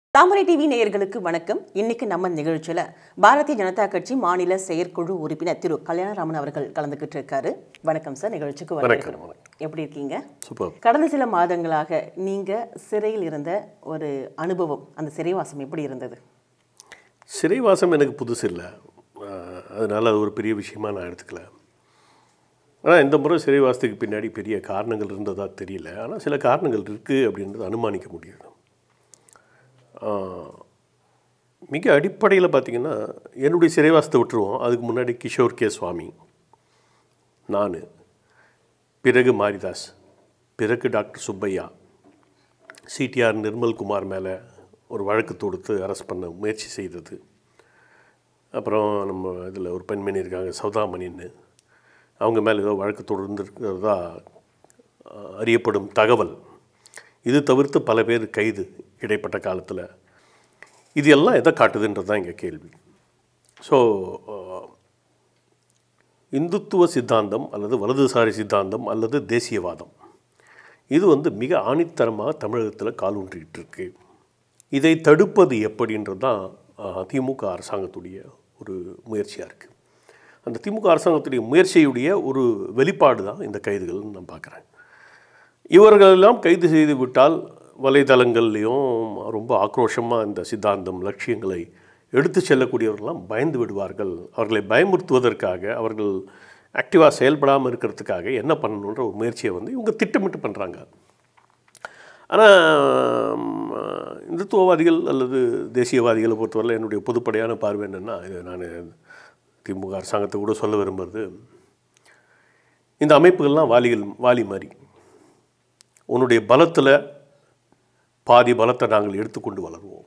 தாமரை TV நேயர்களுக்கு வணக்கம் இன்னைக்கு நம்ம நிகழ்ச்சியில பாரதிய ஜனதா கட்சி மாநில செயற்குழு உறுப்பினர் திரு கல்யாணராமன் அவர்கள் கலந்துக்கிட்டு இருக்காரு வணக்கம் சார் நிகழ்ச்சிக்கு வரவேற்கிறோம் வணக்கம். எப்படி இருக்கீங்க சூப்பர் கடந்த சில மாதங்களாக நீங்க சிறையில் இருந்த ஒரு அனுபவம் அந்த சிறைவாசம் எப்படி இருந்தது சிறைவாசம் எனக்கு புதுசு இல்லை அஹ், அதனால அது ஒரு பெரிய விஷயமா நான் எடுத்துக்கல ஆனால் இந்த முறை சிறைவாசத்துக்கு பின்னாடி பெரிய காரணங்கள் இருந்ததா தெரியல ஆனால் சில காரணங்கள் இருக்குது அப்படின்றது அனுமானிக்க முடியுது அஹ், மிக அடிப்படையில் பார்த்தீங்கன்னா என்னுடைய சிறைவாசத்தை விட்டுருவோம் அதுக்கு முன்னாடி கிஷோர் கே சுவாமி நான் பிறகு மாரிதாஸ் பிறகு டாக்டர் சுப்பையா சிடிஆர் நிர்மல்குமார் மேலே ஒரு வழக்கு தொடுத்து அரெஸ்ட் பண்ண முயற்சி செய்தது அப்புறம் நம்ம இதில் ஒரு பெண்மணி இருக்காங்க சௌதாமணின்னு அவங்க மேலே ஏதோ வழக்கு தொடர்ந்துருக்கிறதா அஹ், அறியப்படும் தகவல் இது தவிர்த்து பல பேர் கைது இடைப்பட்ட காலத்தில் இது எல்லாம் எதை காட்டுதுன்றது தான் எங்கள் கேள்வி ஸோ இந்துத்துவ சித்தாந்தம் அல்லது வலதுசாரி சித்தாந்தம் அல்லது தேசியவாதம் இது வந்து மிக ஆணித்தரமாக தமிழகத்தில் கால் ஊன்றிட்டு இருக்கு இதை தடுப்பது எப்படின்றது தான் அஹ், திமுக அரசாங்கத்துடைய ஒரு முயற்சியாக இருக்குது அந்த திமுக அரசாங்கத்துடைய முயற்சியுடைய ஒரு வெளிப்பாடு தான் இந்த கைதுகள்னு நான் பார்க்குறேன் இவர்களெல்லாம் கைது செய்து விட்டால் வலைதளங்கள்லேயும் ரொம்ப ஆக்ரோஷமாக இந்த சித்தாந்தம் லட்சியங்களை எடுத்து செல்லக்கூடியவர்கள்லாம் பயந்து விடுவார்கள் அவர்களை பயமுறுத்துவதற்காக அவர்கள் ஆக்டிவாக செயல்படாமல் இருக்கிறதுக்காக என்ன பண்ணணுன்ற ஒரு முயற்சியை வந்து இவங்க திட்டமிட்டு பண்ணுறாங்க ஆனால் இந்துத்துவவாதிகள் அல்லது தேசியவாதிகளை பொறுத்தவரை என்னுடைய பொதுப்படையான பார்வை என்னென்னா இது நான் திமுக அரசாங்கத்தை கூட சொல்ல விரும்புறது இந்த அமைப்புகள்லாம் வாலிகள் வாலி மாதிரி உன்னுடைய பலத்தில் பாதி பலத்தை நாங்கள் எடுத்துக்கொண்டு வளருவோம்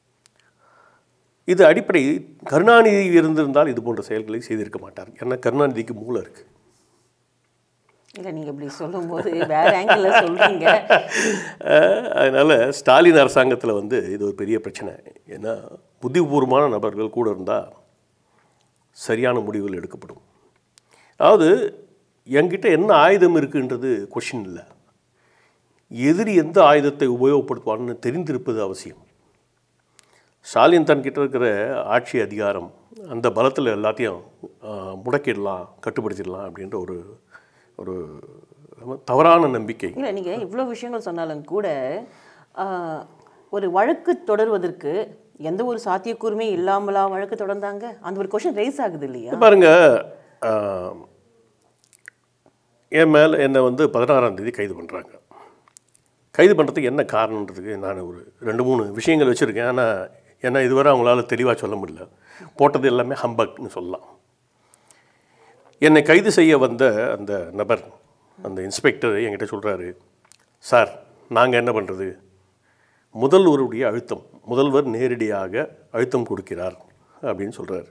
இது அடிப்படை கருணாநிதி இருந்திருந்தால் இது போன்ற செயல்களை செய்திருக்க மாட்டார் ஏன்னா கருணாநிதிக்கு மூளை இருக்குது இல்ல நீங்க இப்படி சொல்லும்போது வேற ஆங்கிள் சொல்றீங்க அதனால் ஸ்டாலின் அரசாங்கத்தில் வந்து இது ஒரு பெரிய பிரச்சனை ஏன்னா புத்திபூர்வமான நபர்கள் கூட இருந்தால் சரியான முடிவுகள் எடுக்கப்படும் அதாவது என்கிட்ட என்ன ஆயுதம் இருக்குன்றது கொஷின் இல்லை எதிரி எந்த ஆயுதத்தை உபயோகப்படுத்துவான்னு தெரிந்திருப்பது அவசியம் ஸ்டாலின் தன்கிட்ட இருக்கிற ஆட்சி அதிகாரம் அந்த பலத்தில் எல்லாத்தையும் ஆஹ், முடக்கிடலாம் கட்டுப்படுத்திடலாம் அப்படின்ற ஒரு ஒரு ரொம்ப தவறான நம்பிக்கை இல்ல நீங்க இவ்வளவு விஷயங்கள் சொன்னாலும் கூட ஆஹ், ஒரு வழக்கு தொடர்வதற்கு எந்த ஒரு சாத்தியக்கூறுமே இல்லாமலா வழக்கு தொடர்ந்தாங்க அந்த ஒரு கொஸ்டின் ரைஸ் ஆகுது இல்லையா இது பாருங்க ஆஹ், என் மேலே என்னை வந்து பதினாறாம் தேதி கைது பண்ணுறாங்க கைது பண்ணுறதுக்கு என்ன காரணன்றதுக்கு நான் ஒரு ரெண்டு மூணு விஷயங்கள் வச்சுருக்கேன் ஆனால் ஏன்னா இதுவரை அவங்களால தெளிவாக சொல்ல முடியல போட்டது எல்லாமே ஹம்பக்னு சொல்லலாம் என்னை கைது செய்ய வந்த அந்த நபர் அந்த இன்ஸ்பெக்டர் என்கிட்ட சொல்கிறாரு சார் நாங்கள் என்ன பண்ணுறது முதல்வருடைய அழுத்தம் முதல்வர் நேரடியாக அழுத்தம் கொடுக்கிறார் அப்படின்னு சொல்கிறாரு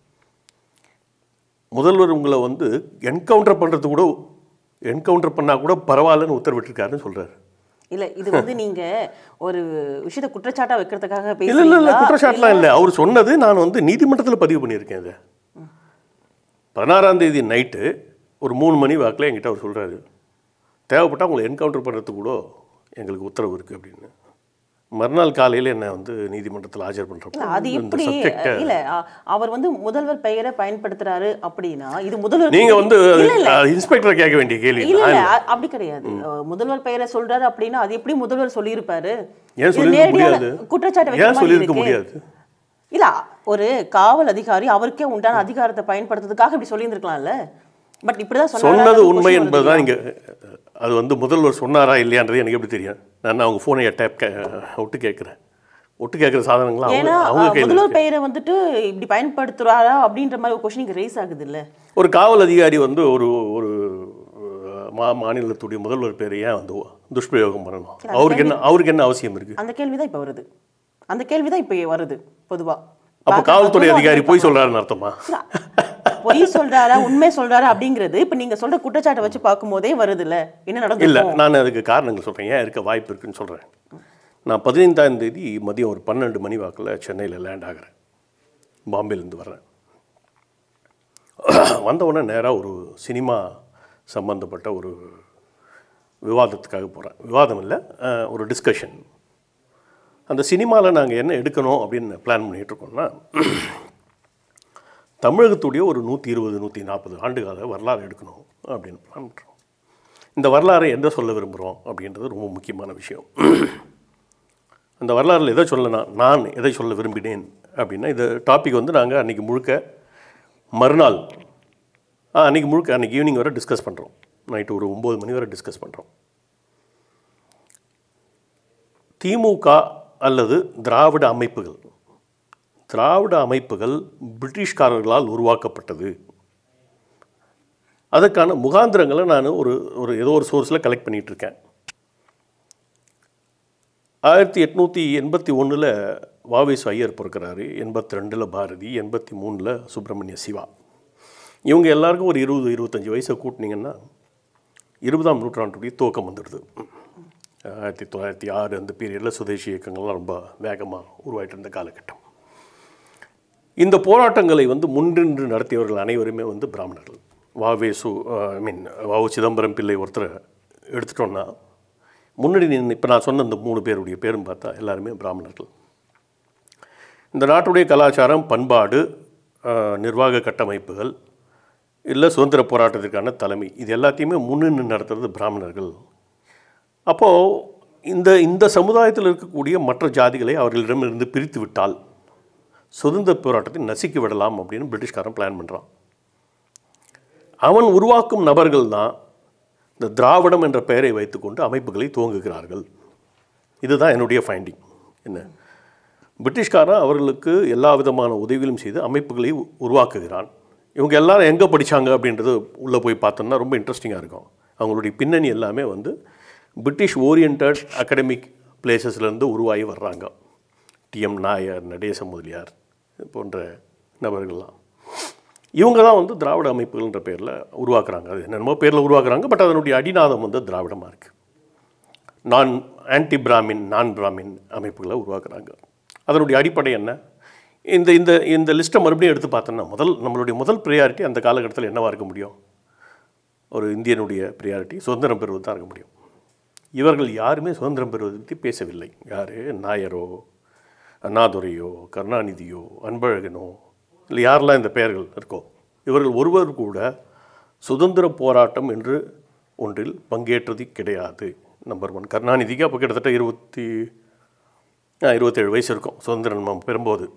முதல்வர் உங்களை வந்து என்கவுண்டர் பண்ணுறது கூட என்கவுண்டர் பண்ணால் கூட பரவாயில்லன்னு உத்தரவிட்டிருக்காருன்னு சொல்கிறாரு இல்ல இது வந்து நீங்க ஒரு விஷயத்தை குற்றச்சாட்டா வைக்கிறதுக்காக இல்லை இல்லை இல்லை பேசுறீங்களா? குற்றச்சாட்டுலாம் இல்லை அவர் சொன்னது நான் வந்து நீதிமன்றத்தில் பதிவு பண்ணியிருக்கேன் அதை பதினாறாம் தேதி நைட்டு ஒரு மூணு மணி வாக்கில் என்கிட்ட அவர் சொல்கிறாரு தேவைப்பட்டால் உங்களை என்கவுண்டர் பண்ணுறதுக்கு கூட எங்களுக்கு உத்தரவு இருக்குது அப்படின்னு மறுநாள் காலையில் என்னை வந்து நீதிமன்றத்தில் ஆஜர் இல்ல, பண்ணுறப்போ அது இந்த எப்படி சப்ஜெக்டை இல்ல அ- அவர் வந்து முதல்வர் பெயரை பயன்படுத்துறாரு அப்படின்னா இது முதல்வர் நீங்க வந்து இல்ல இல்ல இன்ஸ்பெக்டரை கேட்க வேண்டிய கேள்வி இல்ல நான் இல்ல இல்ல. அ- அப்படி கிடையாது அஹ், முதல்வர் பெயரை சொல்றாரு அப்படின்னா அது எப்படி முதல்வர் சொல்லியிருப்பாரு ஏன் இது சொல்லியிருக்க நேரடியான முடியாது? குற்றச்சாட்டு வைக்கிற ஏன் மாதிரி சொல்லியிருக்க இருக்கு. முடியாது? இல்ல ஒரு காவல் அதிகாரி அவருக்கே உண்டான அதிகாரத்தை பயன்படுத்துறதுக்காக இப்படி சொல்லியிருந்திருக்கலாம்ல பட் இப்படிதான் சொன்னாரா? சொன்னது அது உண்மை question வருது என்பதுதான் இல்லையா? இங்கே அது வந்து முதல்வர் சொன்னாரா இல்லையான்றது எனக்கு எப்படி தெரியும் நான் அவங்க ஃபோனை டேப் கே ஒட்டு கேட்குறேன் ஒட்டு கேட்குற சாதனங்கள்லாம் அவங்க ஏன்னா அவங்க அஹ், கையில் முதல்வர் பெயரை வந்துட்டு இப்படி பயன்படுத்துறாரா அப்படின்ற மாதிரி ஒரு கொஸ்டின் ரைஸ் ஆகுது இல்ல ஒரு காவல் அதிகாரி வந்து ஒரு ஒரு அஹ், மா மாநிலத்துடைய முதல்வர் பேரை ஏன் வந்து துஷ்பிரயோகம் பண்ணணும் அவருக்கு என்ன அவருக்கு என்ன அவசியம் இருக்குது அந்த கேள்விதான் இப்ப வருது அந்த கேள்விதான் இப்ப வருது பொதுவா அப்போ பார்க்க- காவல்துறை பொதுவா அதிகாரி வந்து போய் சொல்கிறாருன்னு அர்த்தமா பொய் சொல்றாரா உண்மை சொல்றாரா அப்படிங்கிறது இப்ப நீங்க சொல்ற குற்றச்சாட்டை வச்சு பார்க்கும்போதே வருதுல்ல என்ன நடந்து இல்லை நான் அதுக்கு காரணங்கள் சொல்கிறேன் ஏன் இருக்க வாய்ப்பு இருக்குன்னு சொல்கிறேன் நான் பதினைந்தாம் தேதி மதியம் ஒரு பன்னெண்டு மணி வாக்கில் சென்னையில் லேண்ட் ஆகிறேன் பாம்பேலேருந்து வர்றேன் வந்த உடனே நேராக ஒரு சினிமா சம்பந்தப்பட்ட ஒரு விவாதத்துக்காக போகிறேன் விவாதம் இல்லை அஹ், ஒரு டிஸ்கஷன் அந்த சினிமாவில் நாங்கள் என்ன எடுக்கணும் அப்படின்னு பிளான் பண்ணிட்டு இருக்கோம்னா தமிழகத்துடைய ஒரு நூற்றி இருபது நூற்றி நாற்பது ஆண்டுகால வரலாறு எடுக்கணும் அப்படின்னு பிளான் பண்ணுறோம் இந்த வரலாறை எந்த சொல்ல விரும்புகிறோம் அப்படின்றது ரொம்ப முக்கியமான விஷயம் அந்த வரலாறில் எதை சொல்லனா நான் எதை சொல்ல விரும்பினேன் அப்படின்னா இந்த டாபிக் வந்து நாங்கள் அன்றைக்கி முழுக்க மறுநாள் ஆ, அன்றைக்கி முழுக்க அன்றைக்கி ஈவினிங் வரை டிஸ்கஸ் பண்ணுறோம் நைட்டு ஒரு ஒம்பது மணி வரை டிஸ்கஸ் பண்ணுறோம் திமுக அல்லது திராவிட அமைப்புகள் திராவிட அமைப்புகள் பிரிட்டிஷ்காரர்களால் உருவாக்கப்பட்டது அதற்கான முகாந்திரங்களை நான் ஒரு ஒரு ஏதோ ஒரு சோர்ஸில் கலெக்ட் பண்ணிட்டு இருக்கேன் ஆயிரத்தி எட்நூற்றி எண்பத்தி ஒன்றில் வாவேசு ஐயர் பிறக்கிறாரு எண்பத்தி ரெண்டில் பாரதி எண்பத்தி மூணில் சுப்பிரமணிய சிவா இவங்க எல்லாருக்கும் ஒரு இருபது இருபத்தஞ்சி வயசை கூட்டினீங்கன்னா இருபதாம் நூற்றாண்டுடைய துவக்கம் வந்துடுது ஆயிரத்தி தொள்ளாயிரத்தி ஆறு அந்த பீரியடில் சுதேசி இயக்கங்கள்லாம் ரொம்ப வேகமாக உருவாயிட்டு இருந்த காலகட்டம் இந்த போராட்டங்களை வந்து முன்னின்று நடத்தியவர்கள் அனைவருமே வந்து பிராமணர்கள் வாவேசு ஐ மீன் வாவு சிதம்பரம் பிள்ளை ஒருத்தரை எடுத்துட்டோன்னா முன்னாடி நின்று இப்போ நான் சொன்ன இந்த மூணு பேருடைய பேரும் பார்த்தா எல்லாருமே பிராமணர்கள் இந்த நாட்டுடைய கலாச்சாரம் பண்பாடு அஹ், நிர்வாக கட்டமைப்புகள் இல்லை சுதந்திர போராட்டத்திற்கான தலைமை இது எல்லாத்தையுமே முன்னின்று நடத்துறது பிராமணர்கள் அப்போது இந்த இந்த சமுதாயத்தில் இருக்கக்கூடிய மற்ற ஜாதிகளை அவர்களிடமிருந்து பிரித்து விட்டால் சுதந்திர போராட்டத்தை நசுக்கி விடலாம் அப்படின்னு பிரிட்டிஷ்காரன் பிளான் பண்ணுறான் அவன் உருவாக்கும் நபர்கள் தான் இந்த திராவிடம் என்ற பெயரை வைத்துக்கொண்டு அமைப்புகளை துவங்குகிறார்கள் இதுதான் என்னுடைய ஃபைண்டிங் என்ன பிரிட்டிஷ்காரன் அவர்களுக்கு எல்லா விதமான உதவிகளும் செய்து அமைப்புகளை உ- உருவாக்குகிறான் இவங்க எல்லாரும் எங்கே படித்தாங்க அப்படின்றது உள்ளே போய் பார்த்தோம்னா ரொம்ப இன்ட்ரெஸ்டிங்காக இருக்கும் அவங்களுடைய பின்னணி எல்லாமே வந்து பிரிட்டிஷ் ஓரியன்ட் அகடமிக் பிளேசஸ்லேருந்து உருவாகி வர்றாங்க டிஎம் நாயர் நடேச முதலியார் போன்ற நபர்கள்லாம் இவங்க தான் வந்து திராவிட அமைப்புகள்ன்ற பேரில் உருவாக்குறாங்க அது என்னென்னமோ பேரில் உருவாக்குறாங்க பட் அதனுடைய அடிநாதம் வந்து திராவிடமாக இருக்குது நான் ஆன்டி பிராமின் நான் பிராமின் அமைப்புகளை உருவாக்குறாங்க அதனுடைய அடிப்படை என்ன இந்த இந்த இந்த லிஸ்ட்டை மறுபடியும் எடுத்து பார்த்தோன்னா முதல் நம்மளுடைய முதல் ப்ரியாரிட்டி அந்த காலகட்டத்தில் என்னவாக இருக்க முடியும் ஒரு இந்தியனுடைய ப்ரியாரிட்டி சுதந்திரம் பெறுவது தான் இருக்க முடியும் இவர்கள் யாருமே சுதந்திரம் பெறுவதை பற்றி பேசவில்லை யார் நாயரோ அண்ணாதுரையோ கருணாநிதியோ அன்பழகனோ இல்லை யாரெல்லாம் இந்த பெயர்கள் இருக்கோ இவர்கள் ஒருவர் கூட சுதந்திர போராட்டம் என்று ஒன்றில் பங்கேற்றது கிடையாது நம்பர் ஒன் கருணாநிதிக்கு அப்போ கிட்டத்தட்ட இருபத்தி ஆ, இருபத்தேழு வயசு இருக்கும் சுதந்திரம் நம்ம பெறும்போது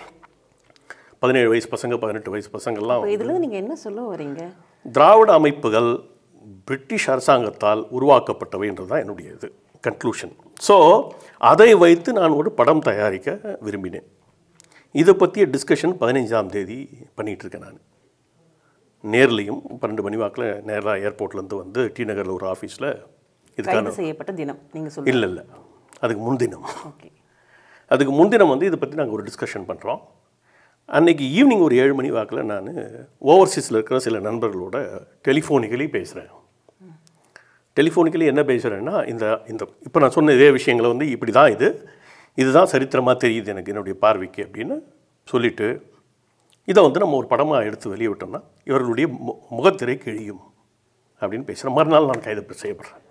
பதினேழு வயசு பசங்க பதினெட்டு வயசு பசங்கள்லாம் இப்போ இதுல நீங்க என்ன சொல்ல வரீங்க திராவிட அமைப்புகள் பிரிட்டிஷ் அரசாங்கத்தால் உருவாக்கப்பட்டவைன்றது தான் என்னுடைய இது கன்க்ளூஷன் ஸோ அதை வைத்து நான் ஒரு படம் தயாரிக்க விரும்பினேன் இதை பற்றிய டிஸ்கஷன் பதினைஞ்சாம் தேதி பண்ணிகிட்டு இருக்கேன் நான் நேர்லையும் பன்னெண்டு மணி வாக்கில் நேராக ஏர்போர்ட்லேருந்து வந்து டி நகரில் ஒரு ஆஃபீஸில் இதுக்கான கைது செய்யப்பட்ட தினம் நீங்க சொல்லுங்க இல்லை இல்லை அதுக்கு முன்தினம் ஓகே அதுக்கு முன்தினம் வந்து இதை பற்றி நாங்கள் ஒரு டிஸ்கஷன் பண்ணுறோம் அன்னைக்கு ஈவினிங் ஒரு ஏழு மணி வாக்கில் நான் ஓவர்சீஸில் இருக்கிற சில நண்பர்களோட டெலிஃபோனிக்கலி பேசுகிறேன் டெலிஃபோனிக்கலி என்ன பேசுகிறேன்னா இந்த இந்த இப்போ நான் சொன்ன இதே விஷயங்களை வந்து இப்படி தான் இது இதுதான் சரித்திரமாக தெரியுது எனக்கு என்னுடைய பார்வைக்கு அப்படின்னு சொல்லிவிட்டு இதை வந்து நம்ம ஒரு படமாக எடுத்து வெளியே விட்டோம்னா இவர்களுடைய மு முகத்திரை கிழியும் அப்படின்னு பேசுகிறேன் மறுநாள் நான் கைது செய்யப்படுறேன்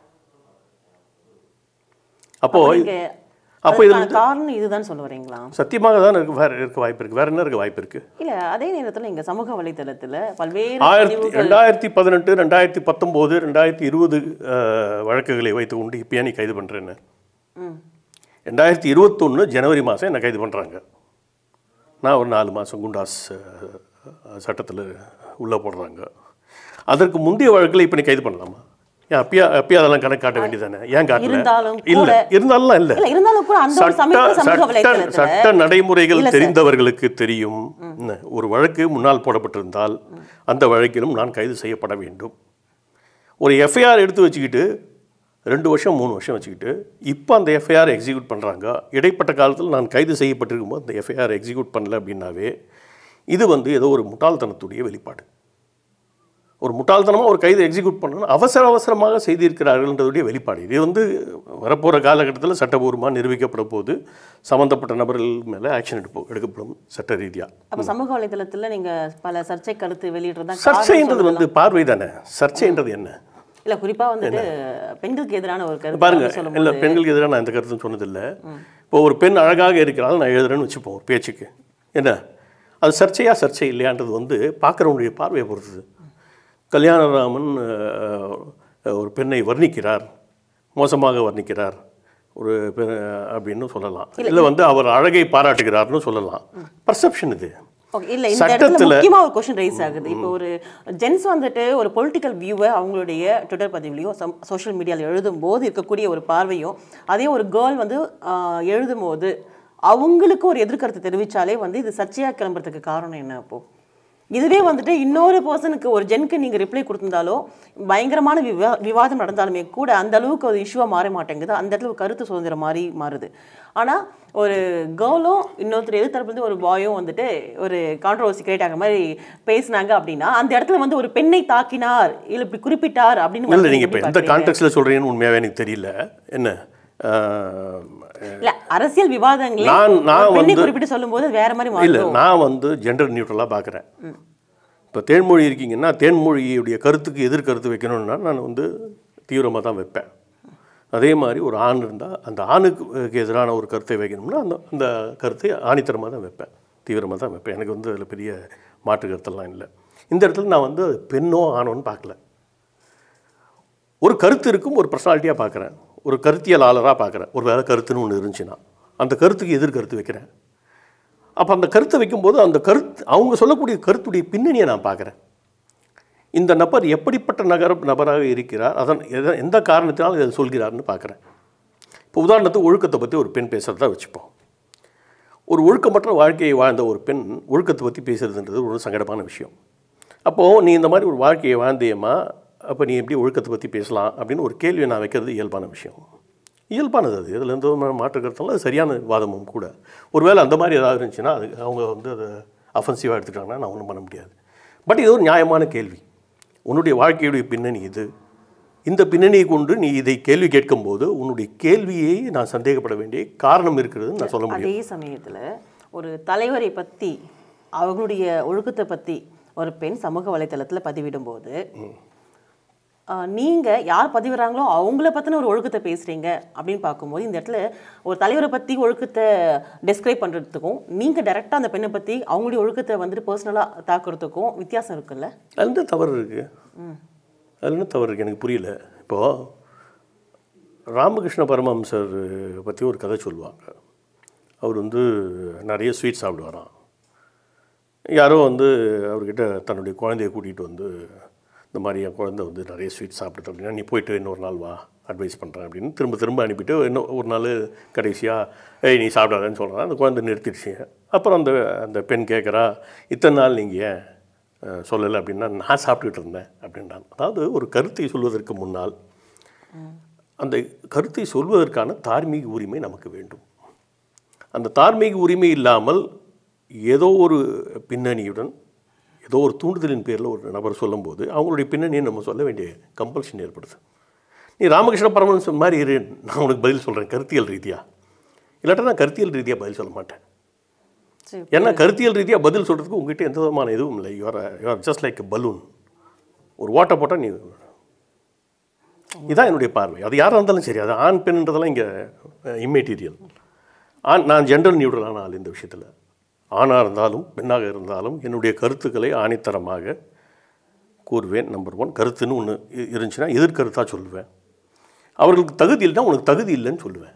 அப்போது நீங்க அப்போ இது அதுக்கான காரணம் இதுதான் சொல்ல வரீங்களா சத்தியமாக தான் இருக்கு வேறு இருக்க வாய்ப்பு இருக்குது வேறு என்ன இருக்க வாய்ப்பு இருக்குது இல்ல அதே நேரத்துல இங்க சமூக வலைத்தளத்துல பல்வேறு ஆயிரத்தி பதிவுகள் ரெண்டாயிரத்தி பதினெட்டு ரெண்டாயிரத்தி பத்தொம்போது ரெண்டாயிரத்தி இருபது வழக்குகளை வைத்துக்கொண்டு இப்போ நீ கைது பண்ணுறேன்னு ம். ரெண்டாயிரத்தி இருபத்தொன்று ஜனவரி மாதம் என்னை கைது பண்ணுறாங்க நான் ஒரு நாலு மாதம் குண்டாஸ் சட்டத்தில் உள்ளே போடுறாங்க அதற்கு முந்தைய வழக்கில் இப்போ நீ கைது பண்ணலாமா ஏன் அப்பயா அப்பயா அதெல்லாம் கணக்கு காட்ட வேண்டியதானே ஏன் காட்டல இருந்தாலும் இல்லை கூட- இருந்தாலும் இல்லை இல்ல இருந்தாலும் கூட அந்த ஒரு சட்ட சமயத்துல சமூக சட்ட வலைத்தளத்துல சட்ட நடைமுறைகள் இல்ல சார். தெரிந்தவர்களுக்கு தெரியும் என்ன, ஒரு வழக்கு முன்னால் போடப்பட்டிருந்தால் அந்த வழக்கிலும் நான் கைது செய்யப்பட வேண்டும் ஒரு எஃப்ஐஆர் எடுத்து வச்சுக்கிட்டு ரெண்டு வருஷம் மூணு வருஷம் வச்சுக்கிட்டு இப்போ அந்த எஃப்ஐஆர் எக்ஸிக்யூட் பண்ணுறாங்க இடைப்பட்ட காலத்தில் நான் கைது செய்யப்பட்டிருக்கும் போது அந்த எஃப்ஐஆர் எக்ஸிக்யூட் பண்ணல அப்படின்னாவே இது வந்து ஏதோ ஒரு முட்டாள்தனத்துடைய வெளிப்பாடு ஒரு முட்டாள்தனமாக ஒரு கைது எக்ஸிக்யூட் பண்ணணும் அவசர அவசரமாக செய்திருக்கிறார்கள்ன்றதுடைய வெளிப்பாடு இது வந்து வரப்போகிற காலகட்டத்தில் சட்டபூர்வமாக நிரூபிக்கப்பட போது சம்மந்தப்பட்ட நபர்கள் மேலே ஆக்ஷன் எடுப்போம் எடுக்கப்படும் சட்ட ரீதியாக அப்ப சமூக வலைத்தளத்துல நீங்க பல சர்ச்சை கருத்து வெளியிடுறதா சர்ச்சைன்றது வந்து பார்வை தானே சர்ச்சைன்றது என்ன இல்ல குறிப்பா வந்துட்டு பெண்களுக்கு எதிரான ஒரு கருத்து பாருங்க சொல்லும் இல்லை பெண்களுக்கு எதிராக நான் இந்த கருத்தும் சொன்னதில்லை இப்போ ஒரு பெண் அழகாக இருக்கிறாள் நான் எழுதுறேன்னு வச்சுப்போம் ஒரு பேச்சுக்கு என்ன அது சர்ச்சையா சர்ச்சை இல்லையான்றது வந்து பார்க்குறவங்களுடைய பார்வையை பொறுத்தது கல்யாணராமன் அஹ், ஒரு பெண்ணை வர்ணிக்கிறார் மோசமாக வர்ணிக்கிறார் ஒரு பெண் அப்படின்னு சொல்லலாம் இல்லை வந்து அவர் அழகை பாராட்டுகிறார்னு சொல்லலாம் பர்செப்ஷன் இது ஓகே இல்ல இந்த இடத்துல சட்டத்துல- முக்கியமா ஒரு கொஸ்டின் ரைஸ் ஆகுது இப்போ ஒரு ஜென்ஸ் வந்துட்டு ஒரு பொலிட்டிக்கல் வியூவை அவங்களுடைய ட்விட்டர் பதிவுலையும் சோஷியல் மீடியாவில் எழுதும் போது இருக்கக்கூடிய ஒரு பார்வையும் அதே ஒரு கேர்ள் வந்து ஆஹ், எழுதும் போது அவங்களுக்கு ஒரு எதிர்கருத்து தெரிவிச்சாலே வந்து இது சர்ச்சையா கிளம்புறதுக்கு காரணம் என்ன அப்போ இதுவே வந்துட்டு இன்னொரு பர்சனுக்கு ஒரு ஜென்க்கு நீங்க ரிப்ளை கொடுத்திருந்தாலோ பயங்கரமான விவா விவாதம் நடந்தாலுமே கூட அந்த அளவுக்கு ஒரு இஷ்யூவாக மாற மாட்டேங்குது அந்த இடத்துல ஒரு கருத்து சுதந்திரம் மாதிரி மாறுது ஆனா ஒரு கேர்ளும் இன்னொருத்தர் எதிர்த்தரப்புலேருந்து ஒரு பாயும் வந்துட்டு ஒரு கான்ட்ரவர்சி கிரியேட் ஆகிற மாதிரி பேசினாங்க அப்படின்னா அந்த இடத்துல வந்து ஒரு பெண்ணை தாக்கினார் இல்லை இப்படி குறிப்பிட்டார் அப்படின்னு இல்லை வந்து நீங்கள் இப்போ எப்படி எந்த பார்க்கறீங்க? கான்டெக்ட்ல சொல்கிறீங்கன்னு உண்மையாகவே எனக்கு தெரியல என்ன அஹ், இல்ல அரசியல் விவாதங்களே நான்- நான் ஒரு பெண்ணை வந்து- குறிப்பிட்டு சொல்லும்போது வேற மாதிரி இல்லை மாறும் நான் வந்து ஜெண்டர் நியூட்ரலாக பார்க்குறேன் இப்போ தேன்மொழி இருக்கீங்கன்னா தேன்மொழியுடைய கருத்துக்கு எதிர்கருத்து வைக்கணும்னா நான் வந்து தீவிரமாக தான் வைப்பேன் அதே மாதிரி ஒரு ஆண் இருந்தால் அந்த ஆணுக்கு எதிரான ஒரு கருத்தை வைக்கணும்னா அந்த அந்த கருத்தை ஆணித்தரமாக தான் வைப்பேன் தீவிரமாக தான் வைப்பேன் எனக்கு வந்து அதில் பெரிய மாற்று கருத்தெல்லாம் இல்லை இந்த இடத்துல நான் வந்து அது பெண்ணோ ஆணோன்னு பார்க்கல ஒரு கருத்து இருக்கும் ஒரு பர்சனாலிட்டியாக பார்க்குறேன் ஒரு கருத்தியலாளராக பார்க்குறேன் ஒரு வேலை கருத்துன்னு ஒன்று இருந்துச்சுன்னா அந்த கருத்துக்கு எதிர்கருத்து வைக்கிறேன் அப்போ அந்த கருத்தை வைக்கும்போது அந்த கருத்து அவங்க சொல்லக்கூடிய கருத்துடைய பின்னணியை நான் பார்க்குறேன் இந்த நபர் எப்படிப்பட்ட நகர நபராக இருக்கிறார் அதன் எத எந்த காரணத்தினால் இதை சொல்கிறார்னு பார்க்குறேன் இப்போ உதாரணத்துக்கு ஒழுக்கத்தை பற்றி ஒரு பெண் பேசுகிறதா வச்சுப்போம் ஒரு ஒழுக்கமற்ற வாழ்க்கையை வாழ்ந்த ஒரு பெண் ஒழுக்கத்தை பற்றி பேசுறதுன்றது ஒரு சங்கடமான விஷயம் அப்போது நீ இந்த மாதிரி ஒரு வாழ்க்கையை வாழ்ந்தியம்மா அப்போ நீ எப்படி ஒழுக்கத்தை பற்றி பேசலாம் அப்படின்னு ஒரு கேள்வியை நான் வைக்கிறது இயல்பான விஷயம் இயல்பானது அது இதில் எந்த விதமான மாற்று கருத்தாலும் அது சரியான வாதமும் கூட ஒருவேளை அந்த மாதிரி ஏதாவது இருந்துச்சுன்னா அது அவங்க வந்து அதை அஃபென்சிவாக எடுத்துக்கிட்டாங்கன்னா நான் ஒன்றும் பண்ண முடியாது பட் இது ஒரு நியாயமான கேள்வி உன்னுடைய வாழ்க்கையுடைய பின்னணி இது இந்த பின்னணியை கொண்டு நீ இதை கேள்வி கேட்கும்போது உன்னுடைய கேள்வியை நான் சந்தேகப்பட வேண்டிய காரணம் இருக்கிறதுன்னு நான் சொல்ல முடியும் அதே சமயத்துல ஒரு தலைவரை பத்தி அவங்களுடைய ஒழுக்கத்தை பத்தி ஒரு பெண் சமூக வலைத்தளத்துல பதிவிடும்போது ஆஹ், நீங்க யார் பதிவிடுறாங்களோ அவங்கள பத்தின ஒரு ஒழுக்கத்தை பேசுறீங்க அப்படின்னு பார்க்கும்போது இந்த இடத்துல ஒரு தலைவரை பத்தி ஒழுக்கத்தை டெஸ்கிரைப் பண்றதுக்கும் நீங்க டைரக்டா அந்த பெண்ணை பத்தி அவங்களுடைய ஒழுக்கத்தை வந்துட்டு பர்சனலா தாக்குறதுக்கும் வித்தியாசம் இருக்குல்ல அதுல என்ன தவறு இருக்குது அதில் என்ன தவறு இருக்குது எனக்கு புரியல இப்போது ராமகிருஷ்ண பரமஹம்சர் பற்றி ஒரு கதை சொல்லுவாங்க அவர் வந்து நிறைய ஸ்வீட் சாப்பிடுவாராம் யாரோ வந்து அவர்கிட்ட தன்னுடைய குழந்தைய கூட்டிகிட்டு வந்து இந்த மாதிரி என் குழந்தை வந்து நிறைய ஸ்வீட் சாப்பிடுது அப்படின்னா நீ போயிட்டு இன்னொரு நாள் வா அட்வைஸ் பண்ணுறேன் அப்படின்னு திரும்ப திரும்ப அனுப்பிட்டு இன்னும் ஒரு நாள் கடைசியாக ஏய் நீ சாப்பிடாதன்னு சொல்கிறான் அந்த குழந்தை நிறுத்திடுச்சு அப்புறம் அந்த அந்த பெண் கேட்குறா இத்தனை நாள் நீங்கள் ஏன் அஹ், சொல்லலை அப்படின்னா நான் சாப்பிட்டுட்டு இருந்தேன் அப்படின்றான் அதாவது ஒரு கருத்தை சொல்வதற்கு முன்னால் அந்த கருத்தை சொல்வதற்கான தார்மீக உரிமை நமக்கு வேண்டும் அந்த தார்மீக உரிமை இல்லாமல் ஏதோ ஒரு பின்னணியுடன் ஏதோ ஒரு தூண்டுதலின் பேரில் ஒரு நபர் சொல்லும்போது அவங்களுடைய பின்னணியை நம்ம சொல்ல வேண்டிய கம்பல்ஷன் ஏற்படுது நீ ராமகிருஷ்ண பரமஹம்சன் மாதிரி இரு நான் உனக்கு பதில் சொல்கிறேன் கருத்தியல் ரீதியாக இல்லாட்டா நான் கருத்தியல் ரீதியாக பதில் சொல்ல மாட்டேன் சரி ஏன்னா கருத்தியல் ரீதியாக பதில் சொல்கிறதுக்கு உங்ககிட்ட எந்த விதமான இதுவும் இல்லை you're you're just like balloon ஒரு ஓட்டை போட்டால் நீ இதான் என்னுடைய பார்வை அது யாராக இருந்தாலும் சரி அது ஆண் பெண்ன்றதெல்லாம் இங்கே இம்மெட்டீரியல் ஆண் நான் ஜென்ரல் நியூட்ரலான ஆள் இந்த விஷயத்தில் ஆணாக இருந்தாலும் பெண்ணாக இருந்தாலும் என்னுடைய கருத்துக்களை ஆணித்தரமாக கூறுவேன் நம்பர் ஒன் கருத்துன்னு ஒன்று இருந்துச்சுன்னா எதிர்கருத்தாக சொல்லுவேன் அவர்களுக்கு தகுதி இல்லைன்னா உனக்கு தகுதி இல்லைன்னு சொல்லுவேன்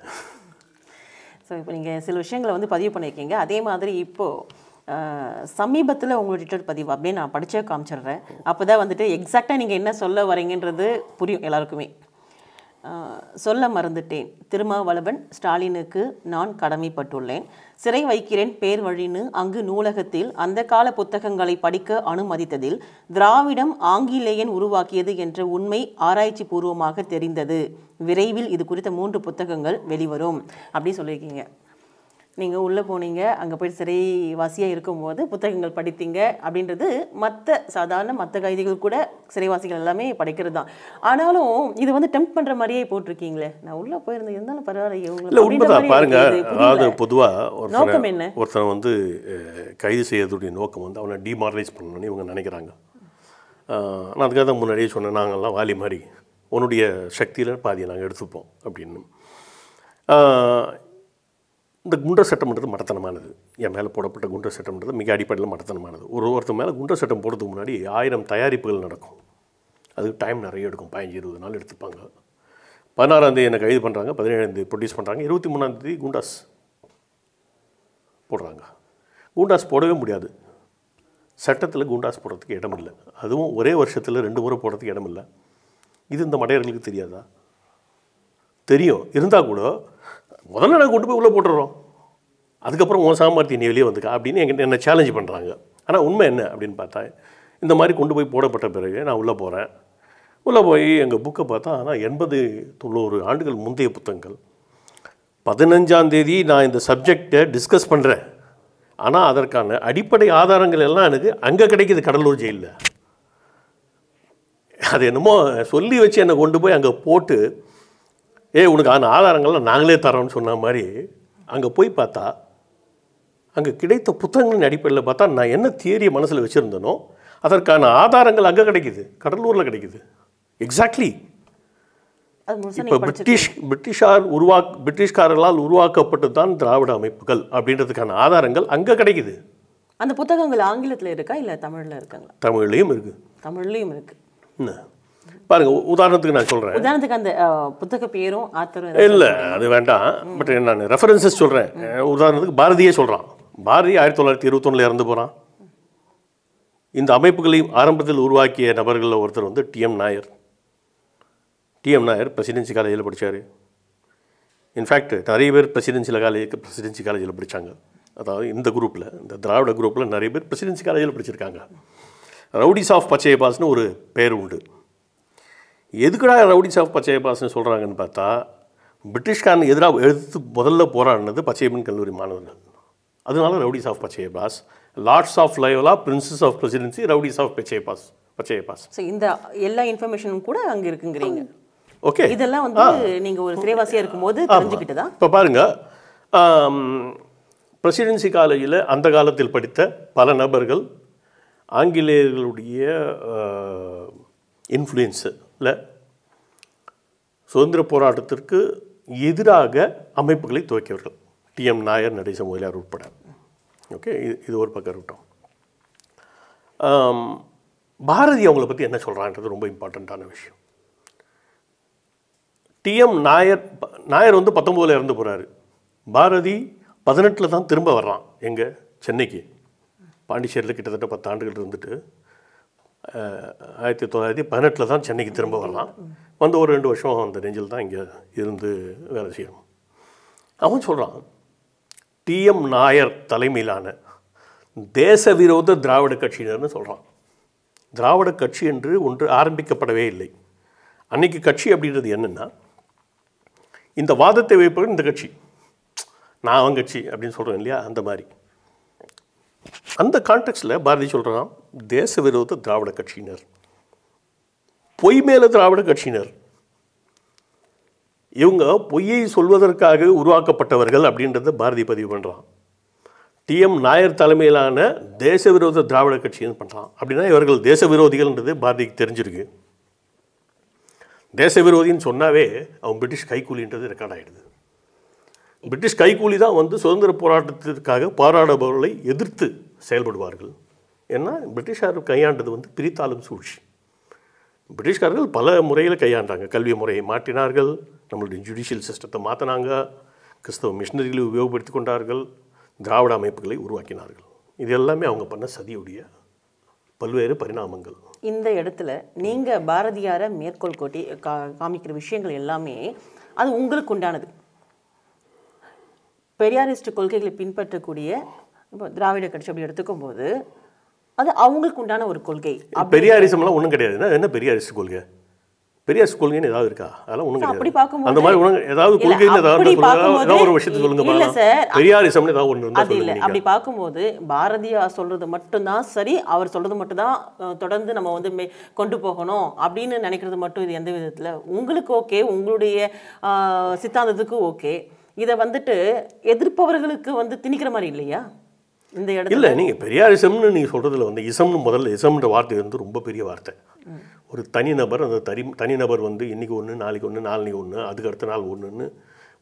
ஸோ இப்போ நீங்கள் சில விஷயங்களை வந்து பதிவு பண்ணியிருக்கீங்க அதே மாதிரி இப்போது சமீபத்தில் உங்களோட ட்விட்டர் பதிவு அப்படியே நான் படிச்சே காமிச்சிடுறேன் அப்போ தான் வந்துட்டு எக்ஸாக்டாக நீங்கள் என்ன சொல்ல வரீங்கன்றது புரியும் எல்லாருக்குமே ஆஹ், சொல்ல மறந்துட்டேன் திருமாவளவன் ஸ்டாலினுக்கு நான் கடமைப்பட்டுள்ளேன் சிறை வைக்கிறேன் பேர் வழின்னு அங்கு நூலகத்தில் அந்த கால புத்தகங்களை படிக்க அனுமதித்ததில் திராவிடம் ஆங்கிலேயன் உருவாக்கியது என்ற உண்மை ஆராய்ச்சி பூர்வமாக தெரிந்தது விரைவில் இது குறித்த மூன்று புத்தகங்கள் வெளிவரும் அப்படி சொல்லியிருக்கீங்க நீங்கள் உள்ளே போனீங்க அங்கே போய் சிறைவாசியாக இருக்கும்போது புத்தகங்கள் படித்தீங்க அப்படின்றது மற்ற சாதாரண மற்ற கைதிகள் கூட சிறைவாசிகள் எல்லாமே படிக்கிறது தான் ஆனாலும் இது வந்து டெம்ப் பண்ணுற மாதிரியே போட்டிருக்கீங்களே நான் உள்ளே போயிருந்தேன் இருந்தாலும் பரவாயில்ல இவங்க இல்லை அப்படின்ற உண்மைதான் மாதிரி பாருங்க எனக்கு இது புரியல. அதாவது பொதுவாக நோக்கம் ஒருத்தனை என்ன? ஒருத்தனை வந்து அஹ், கைது செய்யறதுடைய நோக்கம் வந்து அவனை டிமாரலைஸ் பண்ணணும்னு இவங்க நினைக்கிறாங்க ஆஹ், நான் அதுக்காக தான் முன்னாடியே சொன்னேன் நாங்கள்லாம் வாலி மாதிரி உன்னுடைய சக்தியில் பாதியை நாங்கள் எடுத்துப்போம் அப்படின்னு ஆஹ், இந்த குண்டர் சட்டம்ன்றது மடத்தனமானது என் மேலே போடப்பட்ட குண்டர் சட்டம்ன்றது மிக அடிப்படையில் மடத்தனமானது ஒரு ஒருத்தர் மேலே குண்டர் சட்டம் போடுறதுக்கு முன்னாடி ஆயிரம் தயாரிப்புகள் நடக்கும் அதுக்கு டைம் நிறைய எடுக்கும் பதினஞ்சு இருபது நாள் எடுத்துப்பாங்க பதினாறாம் தேதி எனக்கு கைது பண்ணுறாங்க பதினேழாம் தேதி ப்ரொடியூஸ் பண்ணுறாங்க இருபத்தி மூணாம் தேதி குண்டாஸ் போடுறாங்க குண்டாஸ் போடவே முடியாது சட்டத்தில் குண்டாஸ் போடுறதுக்கு இடம் இல்லை அதுவும் ஒரே வருஷத்தில் ரெண்டு முறை போடுறதுக்கு இடம் இல்லை இது இந்த மடையர்களுக்கு தெரியாதா தெரியும் இருந்தால் கூட முதல்ல நான் கொண்டு போய் உள்ளே போட்டுறோம் அதுக்கப்புறம் உன் சாமர்த்தியம் நீ வெளியே வந்துக்கா அப்படின்னு என்கிட்ட என்னை சேலஞ்ச் பண்ணுறாங்க ஆனால் உண்மை என்ன அப்படின்னு பார்த்தா இந்த மாதிரி கொண்டு போய் போடப்பட்ட பிறகு நான் உள்ளே போகிறேன் உள்ளே போய் எங்கள் புக்கை பார்த்தா ஆனால் எண்பது தொண்ணூறு ஆண்டுகள் முந்தைய புத்தகங்கள் பதினஞ்சாம் தேதி நான் இந்த சப்ஜெக்டை டிஸ்கஸ் பண்ணுறேன் ஆனால் அதற்கான அடிப்படை ஆதாரங்கள் எல்லாம் எனக்கு அங்கே கிடைக்குது கடலூர் ஜெயிலில் அது என்னமோ சொல்லி வச்சு என்னை கொண்டு போய் அங்கே போட்டு ஏய் உனக்கு அந்த ஆதாரங்கள்லாம் நாங்களே தரோம்னு சொன்ன மாதிரி அங்கே போய் பார்த்தா அங்கே கிடைத்த புத்தகங்களின் அடிப்படையில் பார்த்தா நான் என்ன தியரியை மனசில் வச்சுருந்தனோ அதற்கான ஆதாரங்கள் அங்கே கிடைக்குது கடலூரில் கிடைக்குது எக்ஸாக்ட்லி அது முழுசா இப்போ நீங்க படிச்சு பிரிட்டிஷ் பிரிட்டிஷார் உருவாக் பிரிட்டிஷ்காரர்களால் உருவாக்கப்பட்டது தான் திராவிட அமைப்புகள் அப்படின்றதுக்கான ஆதாரங்கள் அங்கே கிடைக்குது அந்த புத்தகங்கள் ஆங்கிலத்துல இருக்கா இல்ல தமிழ்ல இருக்காங்களா தமிழ்லேயும் இருக்குது தமிழ்லயும் இருக்கு என்ன பாருங்க உ- உதாரணத்துக்கு நான் சொல்கிறேன் உதாரணத்துக்கு அந்த அஹ், புத்தக பேரும் ஆத்தரும் இல்லை அது வேண்டாம் பட் நான் ரெஃபரன்சஸ் சொல்கிறேன் உதாரணத்துக்கு பாரதியே சொல்கிறான் பாரதி ஆயிரத்தி தொள்ளாயிரத்தி இருபத்தொன்னில் இறந்து போகிறான் இந்த அமைப்புகளை ஆரம்பத்தில் உருவாக்கிய நபர்களில் ஒருத்தர் வந்து TM Nair TM Nair Presidency காலேஜில் படித்தார் இன்ஃபேக்ட் நிறைய பேர் பிரசிடென்சி காலேஜ் பிரசிடென்சி காலேஜில் படித்தாங்க அதாவது இந்த குரூப்பில் இந்த திராவிட குரூப்பில் நிறைய பேர் பிரசிடென்சி காலேஜில் படிச்சிருக்காங்க ரவுடிஸ் ஆஃப் பச்சையபாஸ்னு ஒரு பேர் உண்டு எதுக்குடா ரவுடிஸ் ஆஃப் பச்சையபாஸ்னு சொல்கிறாங்கன்னு பார்த்தா பிரிட்டிஷ்காரனுக்கு எதிராக எடுத்து முதல்ல போராடினது பச்சையப்பன் கல்லூரி மாணவர்கள் அதனால rowdies of Pachaiyappa's lords of Loyola princes of Presidency rowdies of Pachaiyappa's Pachaiyappa's So, இந்த எல்லா இன்ஃபர்மேஷனும் கூட அங்க இருக்குங்கிறீங்க ஓகே இதெல்லாம் வந்து நீங்க ஒரு சிறைவாசியா இருக்கும்போது தெரிஞ்சுக்கிட்டதா இப்போ பாருங்கள் பிரசிடென்சி காலேஜில் அந்த காலத்தில் படித்த பல நபர்கள் ஆங்கிலேயர்களுடைய இன்ஃப்ளூயன்ஸில் சுதந்திர போராட்டத்திற்கு எதிராக அமைப்புகளை துவக்கியவர்கள் டிஎம் நாயர் நடேச முதலியார் உட்பட ஓகே இது இது ஒரு பக்கம் இருக்கட்டும் ஆம், பாரதி அவங்கள பற்றி என்ன சொல்கிறான்றது ரொம்ப இம்பார்ட்டண்ட்டான விஷயம் டிஎம் நாயர் நாயர் வந்து பத்தொம்போதில் இறந்து போகிறாரு பாரதி பதினெட்டில் தான் திரும்ப வர்றான் எங்கே சென்னைக்கு பாண்டிச்சேரியில் கிட்டத்தட்ட பத்து ஆண்டுகள் இருந்துட்டு அஹ், ஆயிரத்தி தொள்ளாயிரத்தி பதினெட்டில் தான் சென்னைக்கு திரும்ப வரலாம் வந்து ஒரு ரெண்டு வருஷம் அந்த நெஞ்சில் தான் இங்கே இருந்து வேலை செய்யணும் அவன் சொல்கிறான் டிஎம் நாயர் தலைமையிலான தேச விரோத திராவிட கட்சியினர்னு சொல்கிறான் திராவிட கட்சி என்று ஒன்று ஆரம்பிக்கப்படவே இல்லை அன்னைக்கு கட்சி அப்படின்றது என்னென்னா இந்த வாதத்தை வைப்பவர் இந்த கட்சி நான் அவன் கட்சி அப்படின்னு சொல்கிறேன் இல்லையா அந்த மாதிரி அந்த கான்டெக்ட்ல பாரதி சொல்கிறான் தேச விரோத திராவிட கட்சியினர் பொய் மேல திராவிட கட்சியினர் இவங்க பொய்யை சொல்வதற்காக உருவாக்கப்பட்டவர்கள் அப்படின்றத பாரதி பதிவு பண்ணுறான் டிஎம் நாயர் தலைமையிலான தேச விரோத திராவிட கட்சின்னு பண்ணுறான் அப்படின்னா இவர்கள் தேச விரோதிகள்ன்றது பாரதிக்கு தெரிஞ்சிருக்கு தேச விரோதின்னு சொன்னாவே அவன் பிரிட்டிஷ் கைக்கூலின்றது ரெக்கார்ட் ஆகிடுது பிரிட்டிஷ் கைக்கூலி தான் வந்து சுதந்திர போராட்டத்திற்காக போராடுபவர்களை எதிர்த்து செயல்படுவார்கள் ஏன்னா பிரிட்டிஷார் கையாண்டது வந்து பிரித்தாளும் சூழ்ச்சி பிரிட்டிஷ்காரர்கள் பல முறையில் கையாண்டாங்க கல்வி முறையை மாற்றினார்கள் நம்மளுடைய ஜுடிஷியல் சிஸ்டத்தை மாற்றினாங்க கிறிஸ்தவ மிஷினரிகளை உபயோகப்படுத்தி கொண்டார்கள் திராவிட அமைப்புகளை உருவாக்கினார்கள் இது எல்லாமே அவங்க பண்ண சதியுடைய பல்வேறு பரிணாமங்கள் இந்த இடத்துல நீங்க பாரதியாரை மேற்கோள் கோட்டி கா காமிக்கிற விஷயங்கள் எல்லாமே அது உங்களுக்கு உண்டானது பெரியாரிஸ்ட் கொள்கைகளை பின்பற்றக்கூடிய இப்போ திராவிட கட்சி அப்படி எடுத்துக்கும் போது அது அவங்களுக்கு உண்டான ஒரு கொள்கை பெரியாரிசம்லாம் ஒன்றும் கிடையாது என்ன என்ன பெரியாரிஸ்ட் கொள்கை பெரியாரிஸ்ட் கொள்கைன்னு ஏதாவது இருக்கா அதெல்லாம் ஒன்றும் அப்படி கிடையாது பார்க்கும்போது- அந்த மாதிரி ஒன்றும் ஏதாவது இல்ல, கொள்கைன்னு ஏதாவது அப்படி சொல்லுங்க. பார்க்கும்போது- ஏதாவது ஒரு விஷயத்தை சொல்லுங்க இல்ல பார்க்கலாம். சார், பெரியாரிசம்னு ஏதாவது ஒன்று இருந்தால் அது இல்லை சொல்லுங்க அப்படி நீங்க. பார்க்கும்போது பாரதியார் சொல்றது மட்டும்தான் சரி அவர் சொல்றது மட்டும்தான் அஹ், தொடர்ந்து நம்ம வந்து மே- கொண்டு போகணும் அப்படின்னு நினைக்கிறது மட்டும் இது எந்த விதத்துல உங்களுக்கு ஓகே உங்களுடைய ஆஹ், சித்தாந்தத்துக்கு ஓகே இதை வந்துட்டு எதிர்ப்பவர்களுக்கு வந்து திணிக்கிற மாதிரி இல்லையா இந்த இடத்துல இல்லை நீங்கள் பெரியாரிசம்னு நீங்கள் சொல்கிறதுல வந்து இசம்னு முதல்ல இசம்ன்ற வார்த்தை வந்து ரொம்ப பெரிய வார்த்தை ஒரு தனிநபர் அந்த தனி தனிநபர் வந்து இன்னைக்கு ஒன்று நாளைக்கு ஒன்று நாளைக்கு ஒன்று அதுக்கு அடுத்த நாள் ஒன்றுன்னு